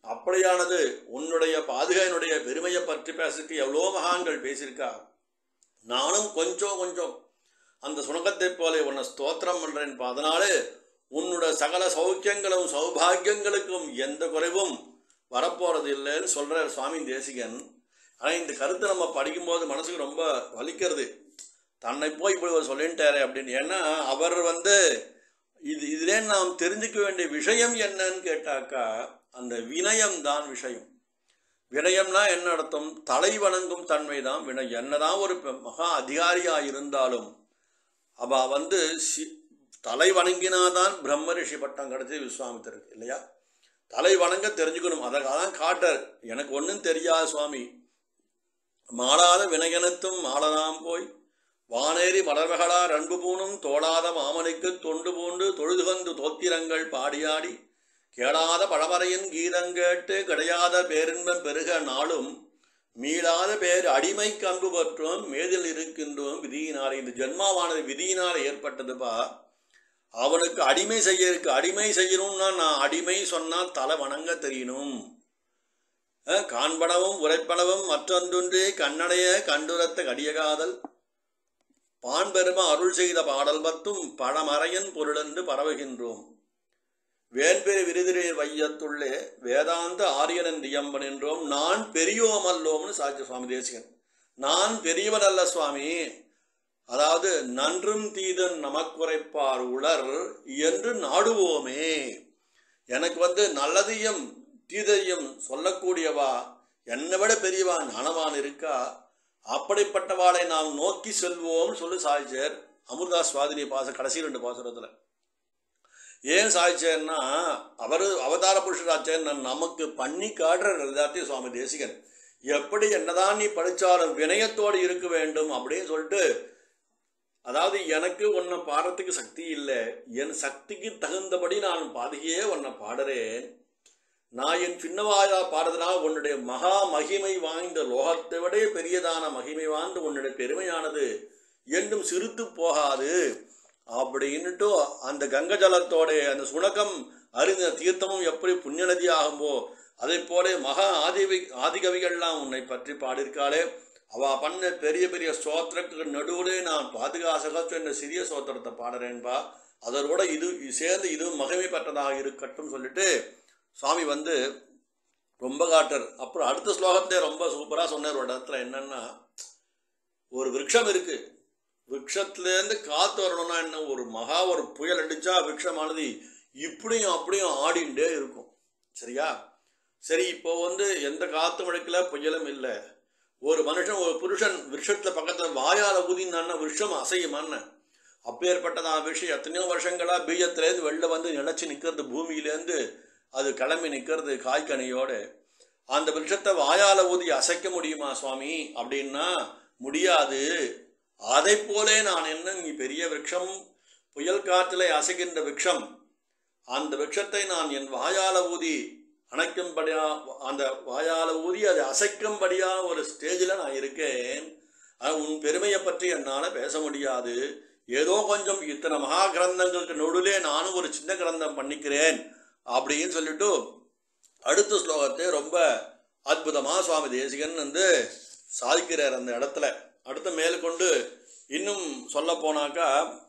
அப்படியானது உன்னுடைய பாதுகையினுடைய பெருமையை பற்றி பேசிட்டு எவ்வளோ மகான்கள் பேசியிருக்கா நானும் கொஞ்சம் கொஞ்சம் அந்த சுணக்கத்தை போல உன்னை ஸ்தோத்திரம் பண்றேன் அதனாலே உன்னோட சகல சௌக்கியங்களும் சௌபாகியங்களுக்கும் எந்த குறைவும் வரப்போறது இல்லைன்னு சொல்றார் சுவாமி தேசிகன் ஆனால் இந்த கருத்தை நம்ம படிக்கும்போது மனசுக்கு ரொம்ப வலிக்கிறது தன்னை போய் இப்படி ஒரு சொல்லிட்டாரு அப்படின்னு ஏன்னா அவர் வந்து இது இதிலே நாம் தெரிஞ்சுக்க வேண்டிய விஷயம் என்னன்னு கேட்டாக்கா அந்த வினயம் தான் விஷயம் வினயம்னா என்ன அர்த்தம் தலை வணங்கும் தன்மை தான் வினயம் என்னதான் ஒரு பெ- மகா அதிகாரியா இருந்தாலும் அவ வந்து சி- தலை வணங்கினாதான் பிரம்ம ரிஷி பட்டம் கிடைச்சி விஸ்வாமித்திருக்கு இல்லையா தலை வணங்க தெரிஞ்சுக்கணும் அதற்காக தான் காட்டர் எனக்கு ஒன்றும் தெரியாது சுவாமி மாளாத வினயனத்தும் மாளனாம் போய் வானேறி மலர்மகளார் அன்பு பூணும் தோளாத மாமனுக்கு தொண்டு பூண்டு தொழுதுகந்து தோத்திரங்கள் பாடியாடி கேளாத பழமறையின் கீதங்கேட்டு கிடையாத பேரின்பம் பெருக நாளும் மீளாத பேர் அடிமை கன்பு பற்றோம் மேதில் இருக்கின்றோம் விதியினால் இந்த ஜென்மாவானது விதியினால் ஏற்பட்டதுப்பா அவனுக்கு அடிமை செய்ய இருக்கு அடிமை செய்யணும்னா நான் அடிமை சொன்னா தலை வணங்க தெரியணும் அஹ், காண்பனவும் உரைப்பனவும் மற்றொன்றுன்றே கண்ணடைய கண்டுரத்த கடியகாதல் பான்பெரும அருள் செய்த பாடல் பத்தும் பழமறையன் பொருளென்று பரவுகின்றோம் வேண்பெரு விருதிரே வையத்துள்ளே வேதாந்த ஆரியனன் தியம்பன் என்றோம் நான் பெரியோம் அல்லோம்னு சாட்சி சுவாமி தேசிகன் நான் பெரியவன் அல்ல சுவாமி அதாவது நன்றும் தீதன் நமக்குரைப்பார் உளர் என்று நாடுவோமே எனக்கு வந்து நல்லதையும் தீதையும் சொல்லக்கூடியவா என்னை விட பெரியவா ஞானவான் இருக்கா அப்படிப்பட்டவாளை நாம் நோக்கி செல்வோம் சொல்லி சாய்ச்சர் அமிர்தா சுவாதினி பாச கடைசி ரெண்டு பாசுரத்துல ஏன் சாய்ச்சேன்னா அவர் அவதார புருஷராச்சேன் நமக்கு பண்ணி காட்டுற எல்லாத்தையும் சுவாமி தேசிகன் எப்படி என்னதான் நீ படிச்சாலும் வினயத்தோடு இருக்க வேண்டும் அப்படின்னு சொல்லிட்டு அதாவது எனக்கு உன்னை பாடுறதுக்கு சக்தி இல்லை என் சக்திக்கு தகுந்தபடி நான் பாதையே உன்னை பாடுறேன் நான் என் சின்னவாயா பாடுறதுனால் உன்னுடைய மகா மகிமை வாய்ந்த லோகத்தை விட பெரியதான மகிமை வாய்ந்த உன்னுடைய பெருமையானது என்றும் சிரித்து போகாது அப்படின்னுட்டு அந்த கங்க ஜலத்தோட அந்த சுணக்கம் அறிந்த தீர்த்தமும் எப்படி புண்ணிய நதி ஆகும்போ அதை போல மகா ஆதிவி ஆதிகவிகள்லாம் உன்னை பற்றி பாடியிருக்காளே அவ பண்ண பெரிய பெரிய ஸ்தோத்திரத்துக்கு நடுவுலே நான் பாதுகாசகத்து என்ற சிறிய ஸ்தோத்திரத்தை பாடுறேன்பா அதோட இது சேர்ந்து இதுவும் மகிமை பெற்றதாக இருக்கட்டும் சொல்லிட்டு சுவாமி வந்து ரொம்ப காட்டர் அப்புறம் அடுத்த ஸ்லோகத்தை ரொம்ப சூப்பராக சொன்னார் ஒரு இடத்துல என்னன்னா ஒரு விருட்சம் இருக்கு விருட்சத்துலேருந்து காத்து வரணும்னா என்ன ஒரு மகா ஒரு புயல் அடிச்சா விருட்சமானது இப்படியும் அப்படியும் ஆடிண்டே இருக்கும் சரியா சரி இப்போ வந்து எந்த காத்தும் அடிக்கல புயலும் இல்லை ஒரு மனுஷன் ஒரு புருஷன் விருஷத்துல பக்கத்துல வாயால ஊதினான்னா விருஷம் அசையுமான்னு அப்பேற்பட்டதான விஷயம் எத்தனையோ வருஷங்களா பீஜத்திலேருந்து வெளில வந்து நினைச்சு நிற்கிறது பூமியிலேருந்து அது கிளம்பி நிற்கிறது காய்கனியோட அந்த விருஷத்தை வாயால ஊதி அசைக்க முடியுமா சுவாமி அப்படின்னா முடியாது அதை போலே நான் என்ன நீ பெரிய விருட்சம் புயல் காற்றிலே அசைகின்ற விருட்சம் அந்த விருட்சத்தை நான் என் வாயால ஊதி அணைக்கும்படியா அந்த வாயால ஊதி அதை அசைக்கும்படியா ஒரு ஸ்டேஜில் நான் இருக்கேன் ஆனா, உன் பெருமையை பற்றி என்னால் பேச முடியாது ஏதோ கொஞ்சம் இத்தனை மகா கிரந்தங்களுக்கு நடுவிலே நானும் ஒரு சின்ன கிரந்தம் பண்ணிக்கிறேன் அப்படின்னு சொல்லிட்டு அடுத்த ஸ்லோகத்தை ரொம்ப அற்புதமாக சுவாமி தேசிகன் வந்து சாதிக்கிறார் அந்த இடத்துல அடுத்த மேற்கொண்டு இன்னும் சொல்ல போனாக்கா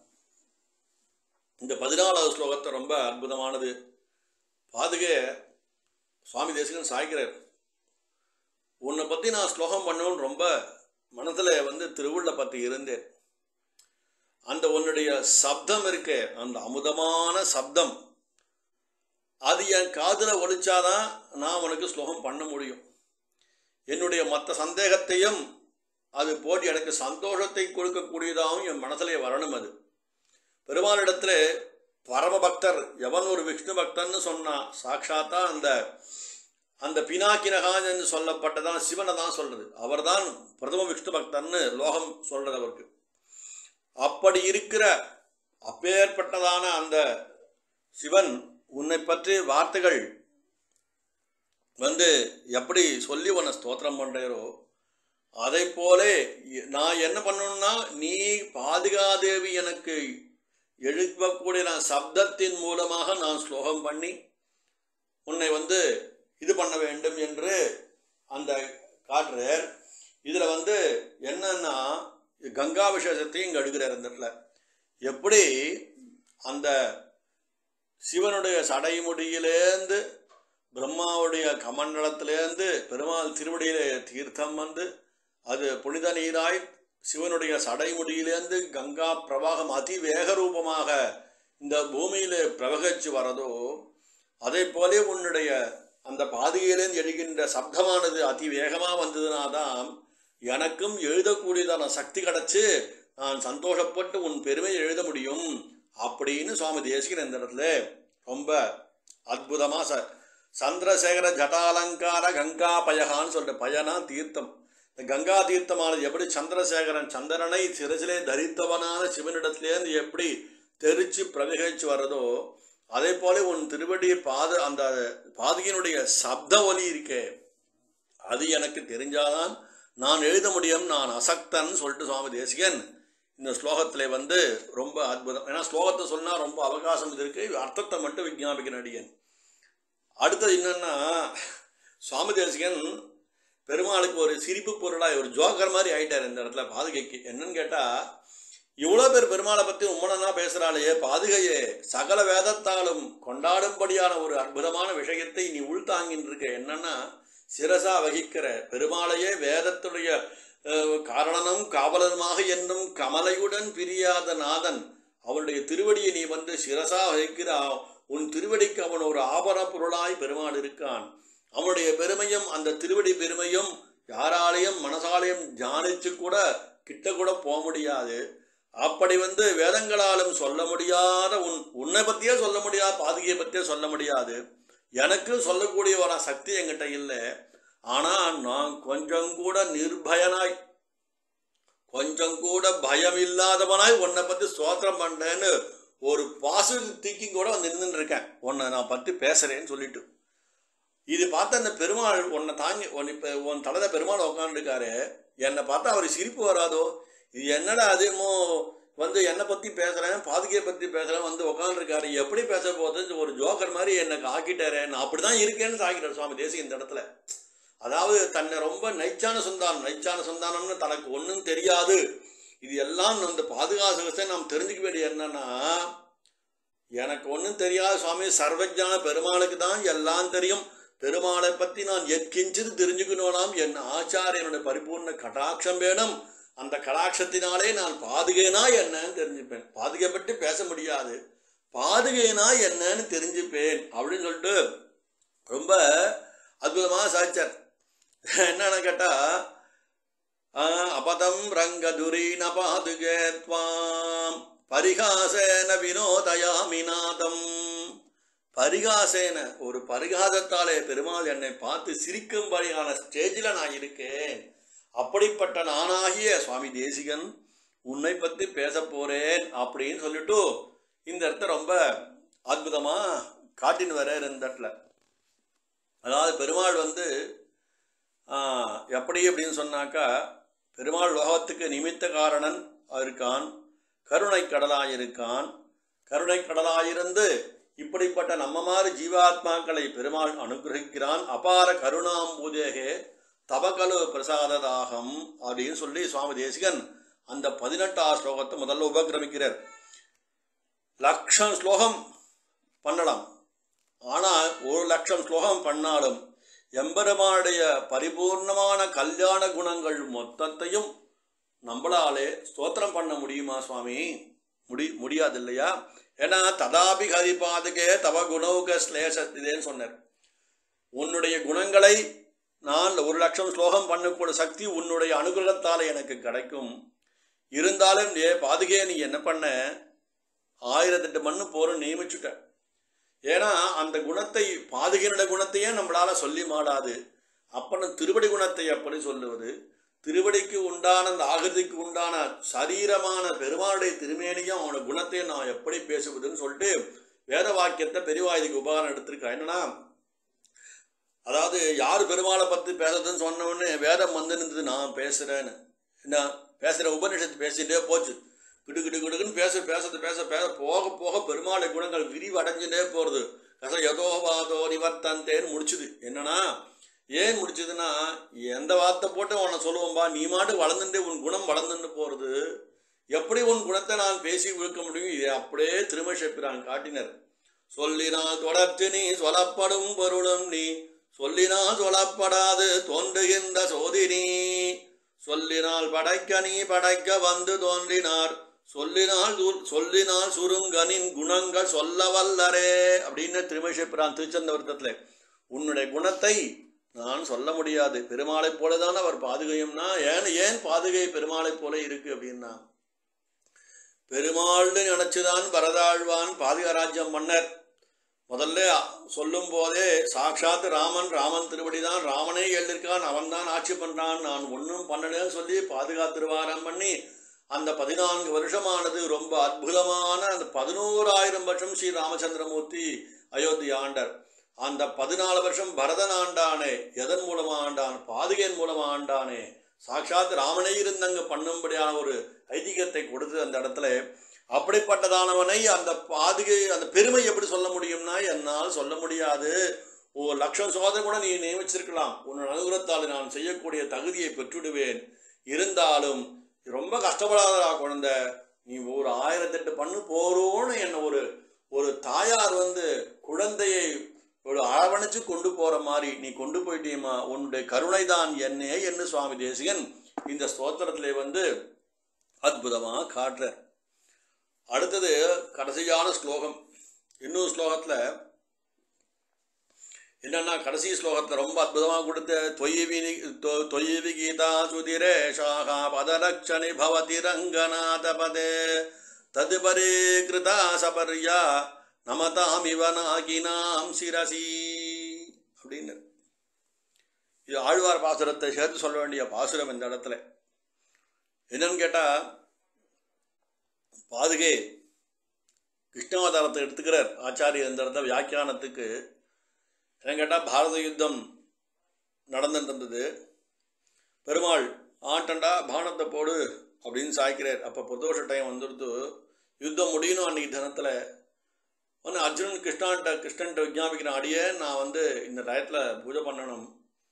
இந்த பதினாலாவது ஸ்லோகத்தை ரொம்ப அற்புதமானது பாதுகே சுவாமி தேசிகன் சாய்க்கிறார் உன்னை பற்றி நான் ஸ்லோகம் பண்ணணும்னு ரொம்ப மனதில் வந்து திருவுள்ள பற்றி இருந்தேன் அந்த உன்னுடைய சப்தம் இருக்கே அந்த அமுதமான சப்தம் அது என் காதில் ஒழிச்சாதான் நான் உனக்கு ஸ்லோகம் பண்ண முடியும் என்னுடைய மற்ற சந்தேகத்தையும் அது போட்டு எனக்கு சந்தோஷத்தை கொடுக்கக்கூடியதாகவும் என் மனசிலே வரணும் அது பெருமானிடத்துல பரம பக்தர் எவன் ஒரு விஷ்ணு பக்தன்னு சொன்னா சாட்சாத்தா அந்த அந்த பினாக்கினகான் என்று சொல்லப்பட்டதான் சிவனை தான் சொல்றது அவர்தான் பிரதம விஷ்ணு பக்தர்னு லோகம் சொல்றது அவருக்கு அப்படி இருக்கிற அப்பேற்பட்டதான அந்த சிவன் உன்னை பற்றி வார்த்தைகள் வந்து எப்படி சொல்லி உன்னை ஸ்தோத்திரம் பண்றீரோ அதை போலே நான் என்ன பண்ணணும்னா நீ பாதுகாதேவி எனக்கு எழுப்பக்கூடிய நான் சப்தத்தின் மூலமாக நான் ஸ்லோகம் பண்ணி உன்னை வந்து இது பண்ண வேண்டும் என்று அந்த காட்டுறார் இதில் வந்து என்னன்னா கங்கா விசேஷத்தையும் இங்கே எடுக்கிறார் இந்த இடத்துல எப்படி அந்த சிவனுடைய சடைமுடியிலேருந்து பிரம்மாவுடைய கமண்டலத்திலேருந்து பெருமாள் திருவடியிலே தீர்த்தம் வந்து அது புனித நீராய் சிவனுடைய சடைமுடியிலேருந்து கங்கா பிரவாகம் அதிவேக ரூபமாக இந்த பூமியிலே பிரவகிச்சு வரதோ அதே போலே உன்னுடைய அந்த பாதுகையிலேருந்து எழுகின்ற சப்தமானது அதிவேகமாக வந்ததுனா தான் எனக்கும் எழுதக்கூடியதான சக்தி கிடச்சி நான் சந்தோஷப்பட்டு உன் பெருமையை எழுத முடியும் அப்படின்னு சுவாமி தேசிகன் இந்த இடத்துல ரொம்ப அற்புதமா ச சந்திரசேகர ஜட்டாலங்கார கங்கா பயகான்னு சொல்ற பயனா தீர்த்தம் இந்த கங்கா தீர்த்தமானது எப்படி சந்திரசேகரன் சந்திரனை சிறசிலே தரித்தவனான சிவனிடத்திலேருந்து எப்படி தெரிச்சு பிரவகிச்சு வர்றதோ அதே போல உன் திருவடி பாத அந்த பாதகியினுடைய சப்த ஒலி இருக்கே அது எனக்கு தெரிஞ்சாதான் நான் எழுத முடியும் நான் அசக்தன் சொல்லிட்டு சுவாமி தேசிகன் இந்த ஸ்லோகத்தில் வந்து ரொம்ப அற்புதம் ஏன்னா ஸ்லோகத்தை சொன்னால் ரொம்ப அவகாசம் இது இருக்கு அர்த்தத்தை மட்டும் விஞ்ஞாபிக்கிற அடியன் அடுத்தது என்னன்னா சுவாமி தேசிகன் பெருமாளுக்கு ஒரு சிரிப்பு பொருளாக ஒரு ஜோக்கர் மாதிரி ஆயிட்டார் இந்த இடத்துல பாதுகைக்கு என்னன்னு கேட்டால் இவ்வளோ பேர் பெருமாளை பற்றி உம்மனா பேசுகிறாளே பாதுகையே சகல வேதத்தாலும் கொண்டாடும்படியான ஒரு அற்புதமான விஷயத்தை நீ உள்தாங்கின்னு இருக்க என்னன்னா சிரசா வகிக்கிற பெருமாளையே வேதத்துடைய அஹ், காரணனும் காவலனுமாக என்னும் கமலையுடன் பிரியாத நாதன் அவனுடைய திருவடியை நீ வந்து சிரசா வகிக்கிறா உன் திருவடிக்கு அவன் ஒரு ஆபரண பொருளாய் பெருமாள் இருக்கான் அவனுடைய பெருமையும் அந்த திருவடி பெருமையும் யாராலையும் மனசாலையும் தியானிச்சு கூட கிட்ட கூட போக முடியாது அப்படி வந்து வேதங்களாலும் சொல்ல முடியாத உன் உன்னை பற்றியே சொல்ல முடியாது பாதுகையை பற்றியே சொல்ல முடியாது எனக்கு சொல்லக்கூடிய ஒரு சக்தி என்கிட்ட இல்லை ஆனால் நான் கொஞ்சம் கூட நிர்பயனாய் கொஞ்சம் கூட பயம் இல்லாதவனாய் உன்னை பற்றி ஸ்தோத்திரம் பண்ணேன்னு ஒரு பாசிட்டிவ் திங்கிங் கூட வந்து நின்றுட்டு இருக்கேன் உன்னை நான் பற்றி பேசுறேன்னு சொல்லிட்டு இது பார்த்த அந்த பெருமாள் உன்னை தாங்கி உன் இப்போ உன் தலைத பெருமாள் உட்காந்துருக்காரு என்னை பார்த்தா அவர் சிரிப்பு வராதோ இது என்னடா அதுமோ வந்து என்னை பற்றி பேசுகிறேன் பாதுகையை பற்றி பேசுகிறேன் வந்து உட்காந்துருக்காரு எப்படி பேச போது ஒரு ஜோக்கர் மாதிரி எனக்கு ஆக்கிட்டாரு நான் அப்படி தான் இருக்கேன்னு சாக்கிட்டார் சுவாமி தேசிக இந்த இடத்துல அதாவது தன்னை ரொம்ப நைச்சான சொந்தானம் நைச்சான சொந்தானம்னு தனக்கு ஒன்றும் தெரியாது இது எல்லாம் அந்த பாதுகாசகத்தை நாம் தெரிஞ்சுக்க வேண்டிய என்னன்னா எனக்கு ஒன்றும் தெரியாது சுவாமி சர்வஜான பெருமாளுக்கு தான் எல்லாம் தெரியும் பெருமாளை பற்றி நான் எற்கிஞ்சிது தெரிஞ்சுக்கணும்னாம் என் ஆச்சாரியனுடைய பரிபூர்ண கடாட்சம் வேணும் அந்த கடாட்சத்தினாலே நான் பாதுகைனா என்னன்னு தெரிஞ்சுப்பேன் பாதுகை பற்றி பேச முடியாது பாதுகைனா என்னன்னு தெரிஞ்சுப்பேன் அப்படின்னு சொல்லிட்டு ரொம்ப அற்புதமாக சாய்ச்சார் என்னன்னு கேட்டா ஆஹ், அபதம் ரங்கதுரீன பாதுகே துவாம் பரிகாசேன வினோதயாமி நாதம் பரிகாசேன ஒரு பரிகாசத்தாலே பெருமாள் என்னை பார்த்து சிரிக்கும்படியான ஸ்டேஜில் நான் இருக்கேன் அப்படிப்பட்ட நானாகிய சுவாமி தேசிகன் உன்னை பற்றி பேச போறேன் அப்படின்னு சொல்லிட்டு இந்த இடத்த ரொம்ப அற்புதமா காட்டின்னு வர இந்த இடத்துல அதாவது பெருமாள் வந்து ஆஹ், எப்படி அப்படின்னு சொன்னாக்கா பெருமாள் லோகத்துக்கு நிமித்த காரணன் இருக்கான் கருணை கடலாயிருக்கான் கருணை கடலாயிருந்து இப்படிப்பட்ட நம்ம மாதிரி ஜீவாத்மாக்களை பெருமாள் அனுகிரகிக்கிறான் அபார கருணாம்பூதேகே தவகலு பிரசாததாகம் அப்படின்னு சொல்லி சுவாமி தேசிகன் அந்த பதினெட்டாம் ஸ்லோகத்தை முதல்ல உபக்கிரமிக்கிறார் லட்சம் ஸ்லோகம் பண்ணலாம் ஆனால் ஒரு லட்சம் ஸ்லோகம் பண்ணாலும் எம்பெருமானுடைய பரிபூர்ணமான கல்யாண குணங்கள் மொத்தத்தையும் நம்மளாலே ஸ்தோத்திரம் பண்ண முடியுமா சுவாமி முடி முடியாது இல்லையா ஏன்னா ததாபி ஹரிபாதுகே தவ குணவுக ஸ்லேஷத்திதேன்னு சொன்னார் உன்னுடைய குணங்களை நான் ஒரு லட்சம் ஸ்லோகம் பண்ணக்கூடிய சக்தி உன்னுடைய அனுகிரகத்தால் எனக்கு கிடைக்கும் இருந்தாலும் ஏ பாதுகே நீ என்ன பண்ண ஆயிரத்தெட்டு மண்ணு போரும் நியமிச்சுட்ட ஏன்னா அந்த குணத்தை பாதுகையினுடைய குணத்தையே நம்மளால சொல்லி மாடாது அப்பன திருவடி குணத்தை எப்படி சொல்லுவது திருவடிக்கு உண்டான அந்த ஆகிருதிக்கு உண்டான சரீரமான பெருமாளுடைய திருமேனியும் அவனோட குணத்தையும் நான் எப்படி பேசுவதுன்னு சொல்லிட்டு வேத வாக்கியத்தை பெரியவாயுக்கு உபகாரம் எடுத்திருக்கா என்னன்னா அதாவது யார் பெருமாளை பற்றி பேசுறதுன்னு சொன்ன உடனே வேதம் வந்து நின்றது நான் பேசுகிறேன்னு என்ன பேசுகிற உபநிஷத்து பேசிட்டே போச்சு கிடு கிடு கிடுக்குன்னு பேச பேசுறது பேச பேச போக போக பெருமாளை குணங்கள் விரிவடைஞ்சுட்டே போகிறது கச யதோபாதோ நிவர்த்தந்தேன்னு முடிச்சுது என்னன்னா ஏன் முடிச்சதுன்னா எந்த வார்த்தை போட்டு உன்னை சொல்லுவோம்பா நீ மாட்டு வளர்ந்துட்டு உன் குணம் வளர்ந்துட்டு போறது எப்படி உன் குணத்தை நான் பேசி விழுக்க முடியும் இதை அப்படியே திருமஷப்பிரான் காட்டினர் சொல்லினால் தொடர்ச்சி நீ சொல்லப்படும் பொருளும் நீ சொல்லினால் சொல்லப்படாது தோன்றுகின்ற சோதினி சொல்லினால் படைக்க நீ படைக்க வந்து தோன்றினார் சொல்லினால் சு- சொல்லினால் சுருங்கனின் குணங்கள் சொல்ல வல்லரே அப்படின்னு திருமஷப்பிரான் திருச்சந்தவர்த்தத்துல உன்னுடைய குணத்தை நான் சொல்ல முடியாது பெருமாளைப் போலதான் அவர் பாதுகையும்னா ஏன் ஏன் பாதுகை பெருமாளைப் போல இருக்கு அப்படின்னா பெருமாள்னு நினைச்சுதான் பரதாழ்வான் பாதுகாராஜ்யம் மன்னர் முதல்ல சொல்லும் போதே சாட்சாத் ராமன் ராமன் திருவடிதான் ராமனே எழுதியிருக்கான் அவன் தான் ஆட்சி பண்றான் நான் ஒன்றும் பண்ணலன்னு சொல்லி பாதுகாத்திருவாரம் பண்ணி அந்த பதினான்கு வருஷமானது ரொம்ப அற்புதமான அந்த பதினோராயிரம் வருஷம் ஸ்ரீ ராமச்சந்திரமூர்த்தி அயோத்தி ஆண்டர் அந்த பதினாலு வருஷம் பரதன் ஆண்டானே எதன் மூலமா ஆண்டான் பாதுகையின் மூலமா ஆண்டானே சாட்சாத் ராமனே இருந்தங்க பண்ணும்படியான ஒரு ஐதீகத்தை கொடுத்து அந்த இடத்துல அப்படிப்பட்டதானவனை அந்த பாதுகை அந்த பெருமை எப்படி சொல்ல முடியும்னா என்னால் சொல்ல முடியாது ஓ லட்சம் சோதனை கூட நீ நியமிச்சிருக்கலாம் உன் அனுகிரகத்தால் நான் செய்யக்கூடிய தகுதியை பெற்றுடுவேன் இருந்தாலும் ரொம்ப கஷ்டப்படாதடா குழந்தை நீ ஒரு ஆயிரத்தெட்டு பண்ணு போறோன்னு என்ன ஒரு ஒரு தாயார் வந்து குழந்தையை ஒரு அரவணைச்சு கொண்டு போற மாதிரி நீ கொண்டு போயிட்டீமா உன்னுடைய கருணை தான் என்னே என்று சுவாமி தேசிகன் இந்த ஸ்தோத்திரத்திலே வந்து அற்புதமா காட்டுற அடுத்தது கடைசியான ஸ்லோகம் இன்னொரு ஸ்லோகத்துல என்னன்னா கடைசி ஸ்லோகத்தை ரொம்ப அற்புதமா கொடுத்த தொய்வி தொ- தொய்வி கீதா சுதிரே ஷாகா பதலக்ஷணி பவதி ரங்கநாத பதே ததுபரே கிருதா சபர்யா நமதாமிவ நாகினாம் சிரசி அப்படின்னு இது ஆழ்வார் பாசுரத்தை சேர்த்து சொல்ல வேண்டிய பாசுரம் இந்த இடத்துல என்னன்னு கேட்டா பாதுகை கிருஷ்ணாவதாரத்தை எடுத்துக்கிறார் ஆச்சாரியர் இந்த இடத்துல வியாக்கியானத்துக்கு என்னன்னு கேட்டால் பாரத யுத்தம் நடந்துட்டு இருந்தது பெருமாள் ஆட்டண்டா பானத்தை போடு அப்படின்னு சாய்க்கிறார் அப்போ பிரதோஷ டைம் வந்துடுத்து யுத்தம் முடியணும் அன்னைக்கு தினத்தில் ஒன்று அர்ஜுனன் கிருஷ்ணான்ட்ட கிருஷ்ணன்ட்ட விஜாபிக்கிறான் அடியே நான் வந்து இந்த டயத்தில் பூஜை பண்ணணும்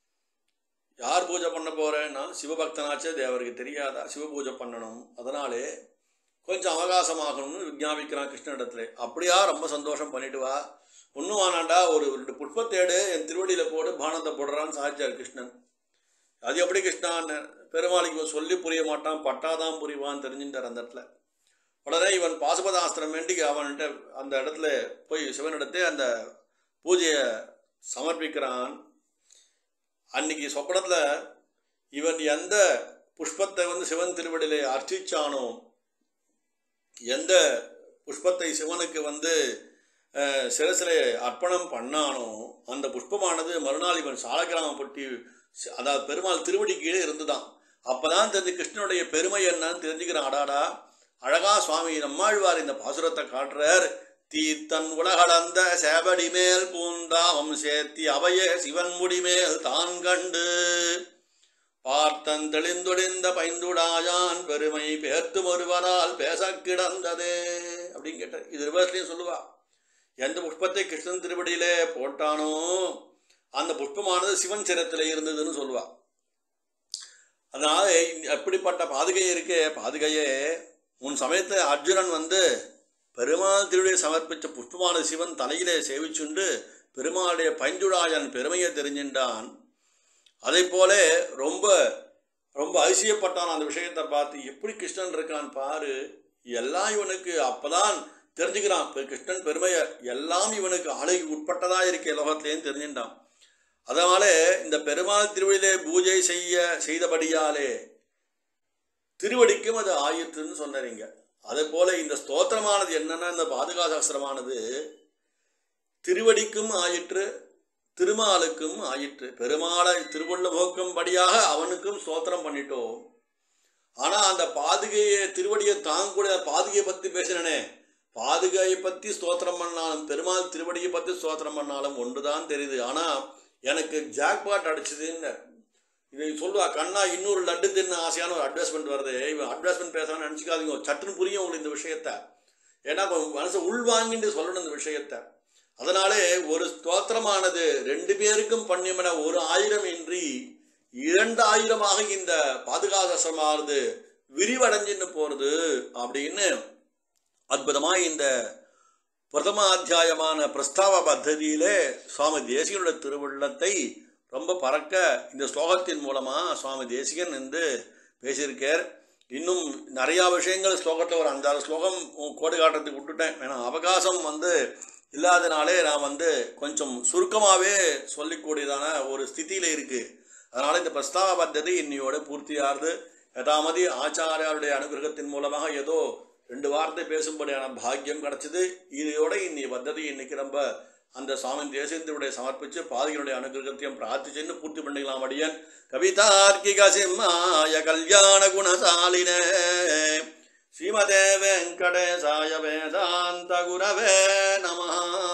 யார் பூஜை பண்ண போறேன்னா சிவபக்தனாச்சே தேவருக்கு தெரியாதா சிவ பூஜை பண்ணணும் அதனாலே கொஞ்சம் அவகாசமாகணும்னு விஜாபிக்கிறான் கிருஷ்ணனிடத்துல அப்படியா ரொம்ப சந்தோஷம் பண்ணிட்டு வா ஒன்றும் வானாண்டா ஒரு ரெண்டு புஷ்பத்தேடு என் திருவடியில் போடு பானத்தை போடுறான்னு சாதிச்சார் கிருஷ்ணன் அது எப்படி கிருஷ்ணான்னு பெருமாளுக்கு இவன் சொல்லி புரிய மாட்டான் பட்டாதான் புரிவான்னு தெரிஞ்சுட்டார் அந்த இடத்துல உடனே இவன் பாசுபதாஸ்திரம் வேண்டி அவன்கிட்ட அந்த இடத்துல போய் சிவனிடத்தே அந்த பூஜையை சமர்ப்பிக்கிறான் அன்னைக்கு சொப்பனத்தில் இவன் எந்த புஷ்பத்தை வந்து சிவன் திருவடியிலே அர்ச்சிச்சானோ எந்த புஷ்பத்தை சிவனுக்கு வந்து அஹ், சிரசிலே அர்ப்பணம் பண்ணானோ அந்த புஷ்பமானது மறுநாள் இவன் சாலக்கிராமப்பட்டி அதாவது பெருமாள் திருவடி கீழே இருந்துதான் அப்பதான் தெரிஞ்சு கிருஷ்ணனுடைய பெருமை என்னன்னு தெரிஞ்சுக்கிறான் அடாடா அழகா சுவாமி நம்மாழ்வார் இந்த பாசுரத்தை காட்டுறார் தீர்த்தன் உலகளந்த சேவடி மேல் பூந்தாமம் சேர்த்தி அவையே சிவன் முடிமேல் தான் கண்டு பார்த்தன் தெளிந்தொழிந்த பைந்துடாயான் பெருமை பேர்த்து ஒருவரால் பேசக் கிடந்ததே அப்படின்னு கேட்டார் இது ரிவர்ஸ்லயும் சொல்லுவா எந்த புஷ்பத்தை கிருஷ்ணன் திருவடியிலே போட்டானோ அந்த புஷ்பமானது சிவன் சிரத்தில் இருந்ததுன்னு சொல்லுவா அதனால எப்படிப்பட்ட பாதுகை இருக்கே பாதுகையே உன் சமயத்தில் அர்ஜுனன் வந்து பெருமாள் திருவிழியை சமர்ப்பித்த புஷ்பமான சிவன் தலையிலே சேவிச்சுண்டு பெருமாளுடைய பைஞ்சுடாயன் பெருமையை தெரிஞ்சின்றான் அதை போல ரொம்ப ரொம்ப அதிசயப்பட்டான் அந்த விஷயத்தை பார்த்து எப்படி கிருஷ்ணன் இருக்கான் பாரு எல்லாம் இவனுக்கு அப்பதான் தெரிஞ்சுக்கிறான் இப்ப கிருஷ்ணன் பெருமையை எல்லாம் இவனுக்கு ஆலைக்கு உட்பட்டதா இருக்க லோகத்திலேயும் தெரிஞ்சுட்டான் அதனால இந்த பெருமாள் திருவடியிலே பூஜை செய்ய செய்தபடியாலே திருவடிக்கும் அது ஆயிற்றுன்னு சொன்னீங்க அதே போல இந்த ஸ்தோத்திரமானது என்னன்னா இந்த பாதுகாசாஸ்திரமானது திருவடிக்கும் ஆயிற்று திருமாலுக்கும் ஆயிற்று பெருமாளை திருவுள்ள படியாக அவனுக்கும் ஸ்தோத்திரம் பண்ணிட்டோம் ஆனா அந்த பாதுகையை திருவடியை தாங்கூட பாதுகையை பத்தி பேசினனே பாதுகையை பத்தி ஸ்தோத்திரம் பண்ணாலும் பெருமாள் திருவடியை பத்தி ஸ்தோத்திரம் பண்ணாலும் ஒன்றுதான் தெரியுது ஆனா எனக்கு ஜாக்பாட் அடிச்சதுன்னு இதை சொல்லுவா கண்ணா இன்னொரு லட்டு தின்ன ஆசையான ஒரு அட்வைஸ்மெண்ட் வருது இவன் அட்வைஸ்மெண்ட் பேசாம நினச்சிக்காதீங்க சட்டுன்னு புரியும் உங்களுக்கு இந்த விஷயத்த ஏன்னா இப்ப மனசை உள்வாங்கிட்டு சொல்லணும் இந்த விஷயத்த அதனாலே ஒரு ஸ்தோத்திரமானது ரெண்டு பேருக்கும் பண்ணியமென ஒரு ஆயிரம் இன்றி இரண்டு ஆயிரமாக இந்த பாதுகாசமானது விரிவடைஞ்சுன்னு போறது அப்படின்னு அற்புதமா இந்த பிரதம அத்தியாயமான பிரஸ்தாவ பத்ததியிலே சுவாமி தேசிகனுடைய திருவுள்ளத்தை ரொம்ப பறக்க இந்த ஸ்லோகத்தின் மூலமா சுவாமி தேசிகன் வந்து பேசியிருக்கார் இன்னும் நிறையா விஷயங்கள் ஸ்லோகத்தில் ஒரு அஞ்சாறு ஸ்லோகம் கோடு காட்டுறதுக்கு விட்டுட்டேன் ஏன்னா அவகாசம் வந்து இல்லாதனாலே நான் வந்து கொஞ்சம் சுருக்கமாகவே சொல்லிக்கூடியதான ஒரு ஸ்திதியில் இருக்கு அதனால இந்த பிரஸ்தாவ பத்ததி இன்னையோட பூர்த்தியாகுது யதாமதி ஆச்சாரியாருடைய அனுகிரகத்தின் மூலமாக ஏதோ ரெண்டு வார்த்தை பேசும்படியான பாக்கியம் கிடைச்சது இதோட இன்னி பத்ததி இன்னைக்கு ரொம்ப அந்த சுவாமி தேசத்தினுடைய சமர்ப்பிச்சு பாதிகளுடைய அனுகிரகத்தையும் பிரார்த்திச்சுன்னு பூர்த்தி பண்ணிக்கலாம் அடியன் கவிதார்க்கிக சிம்மாய கல்யாண குணசாலினே ஸ்ரீமதே வெங்கடேசாய வேதாந்த குரவே நமஹா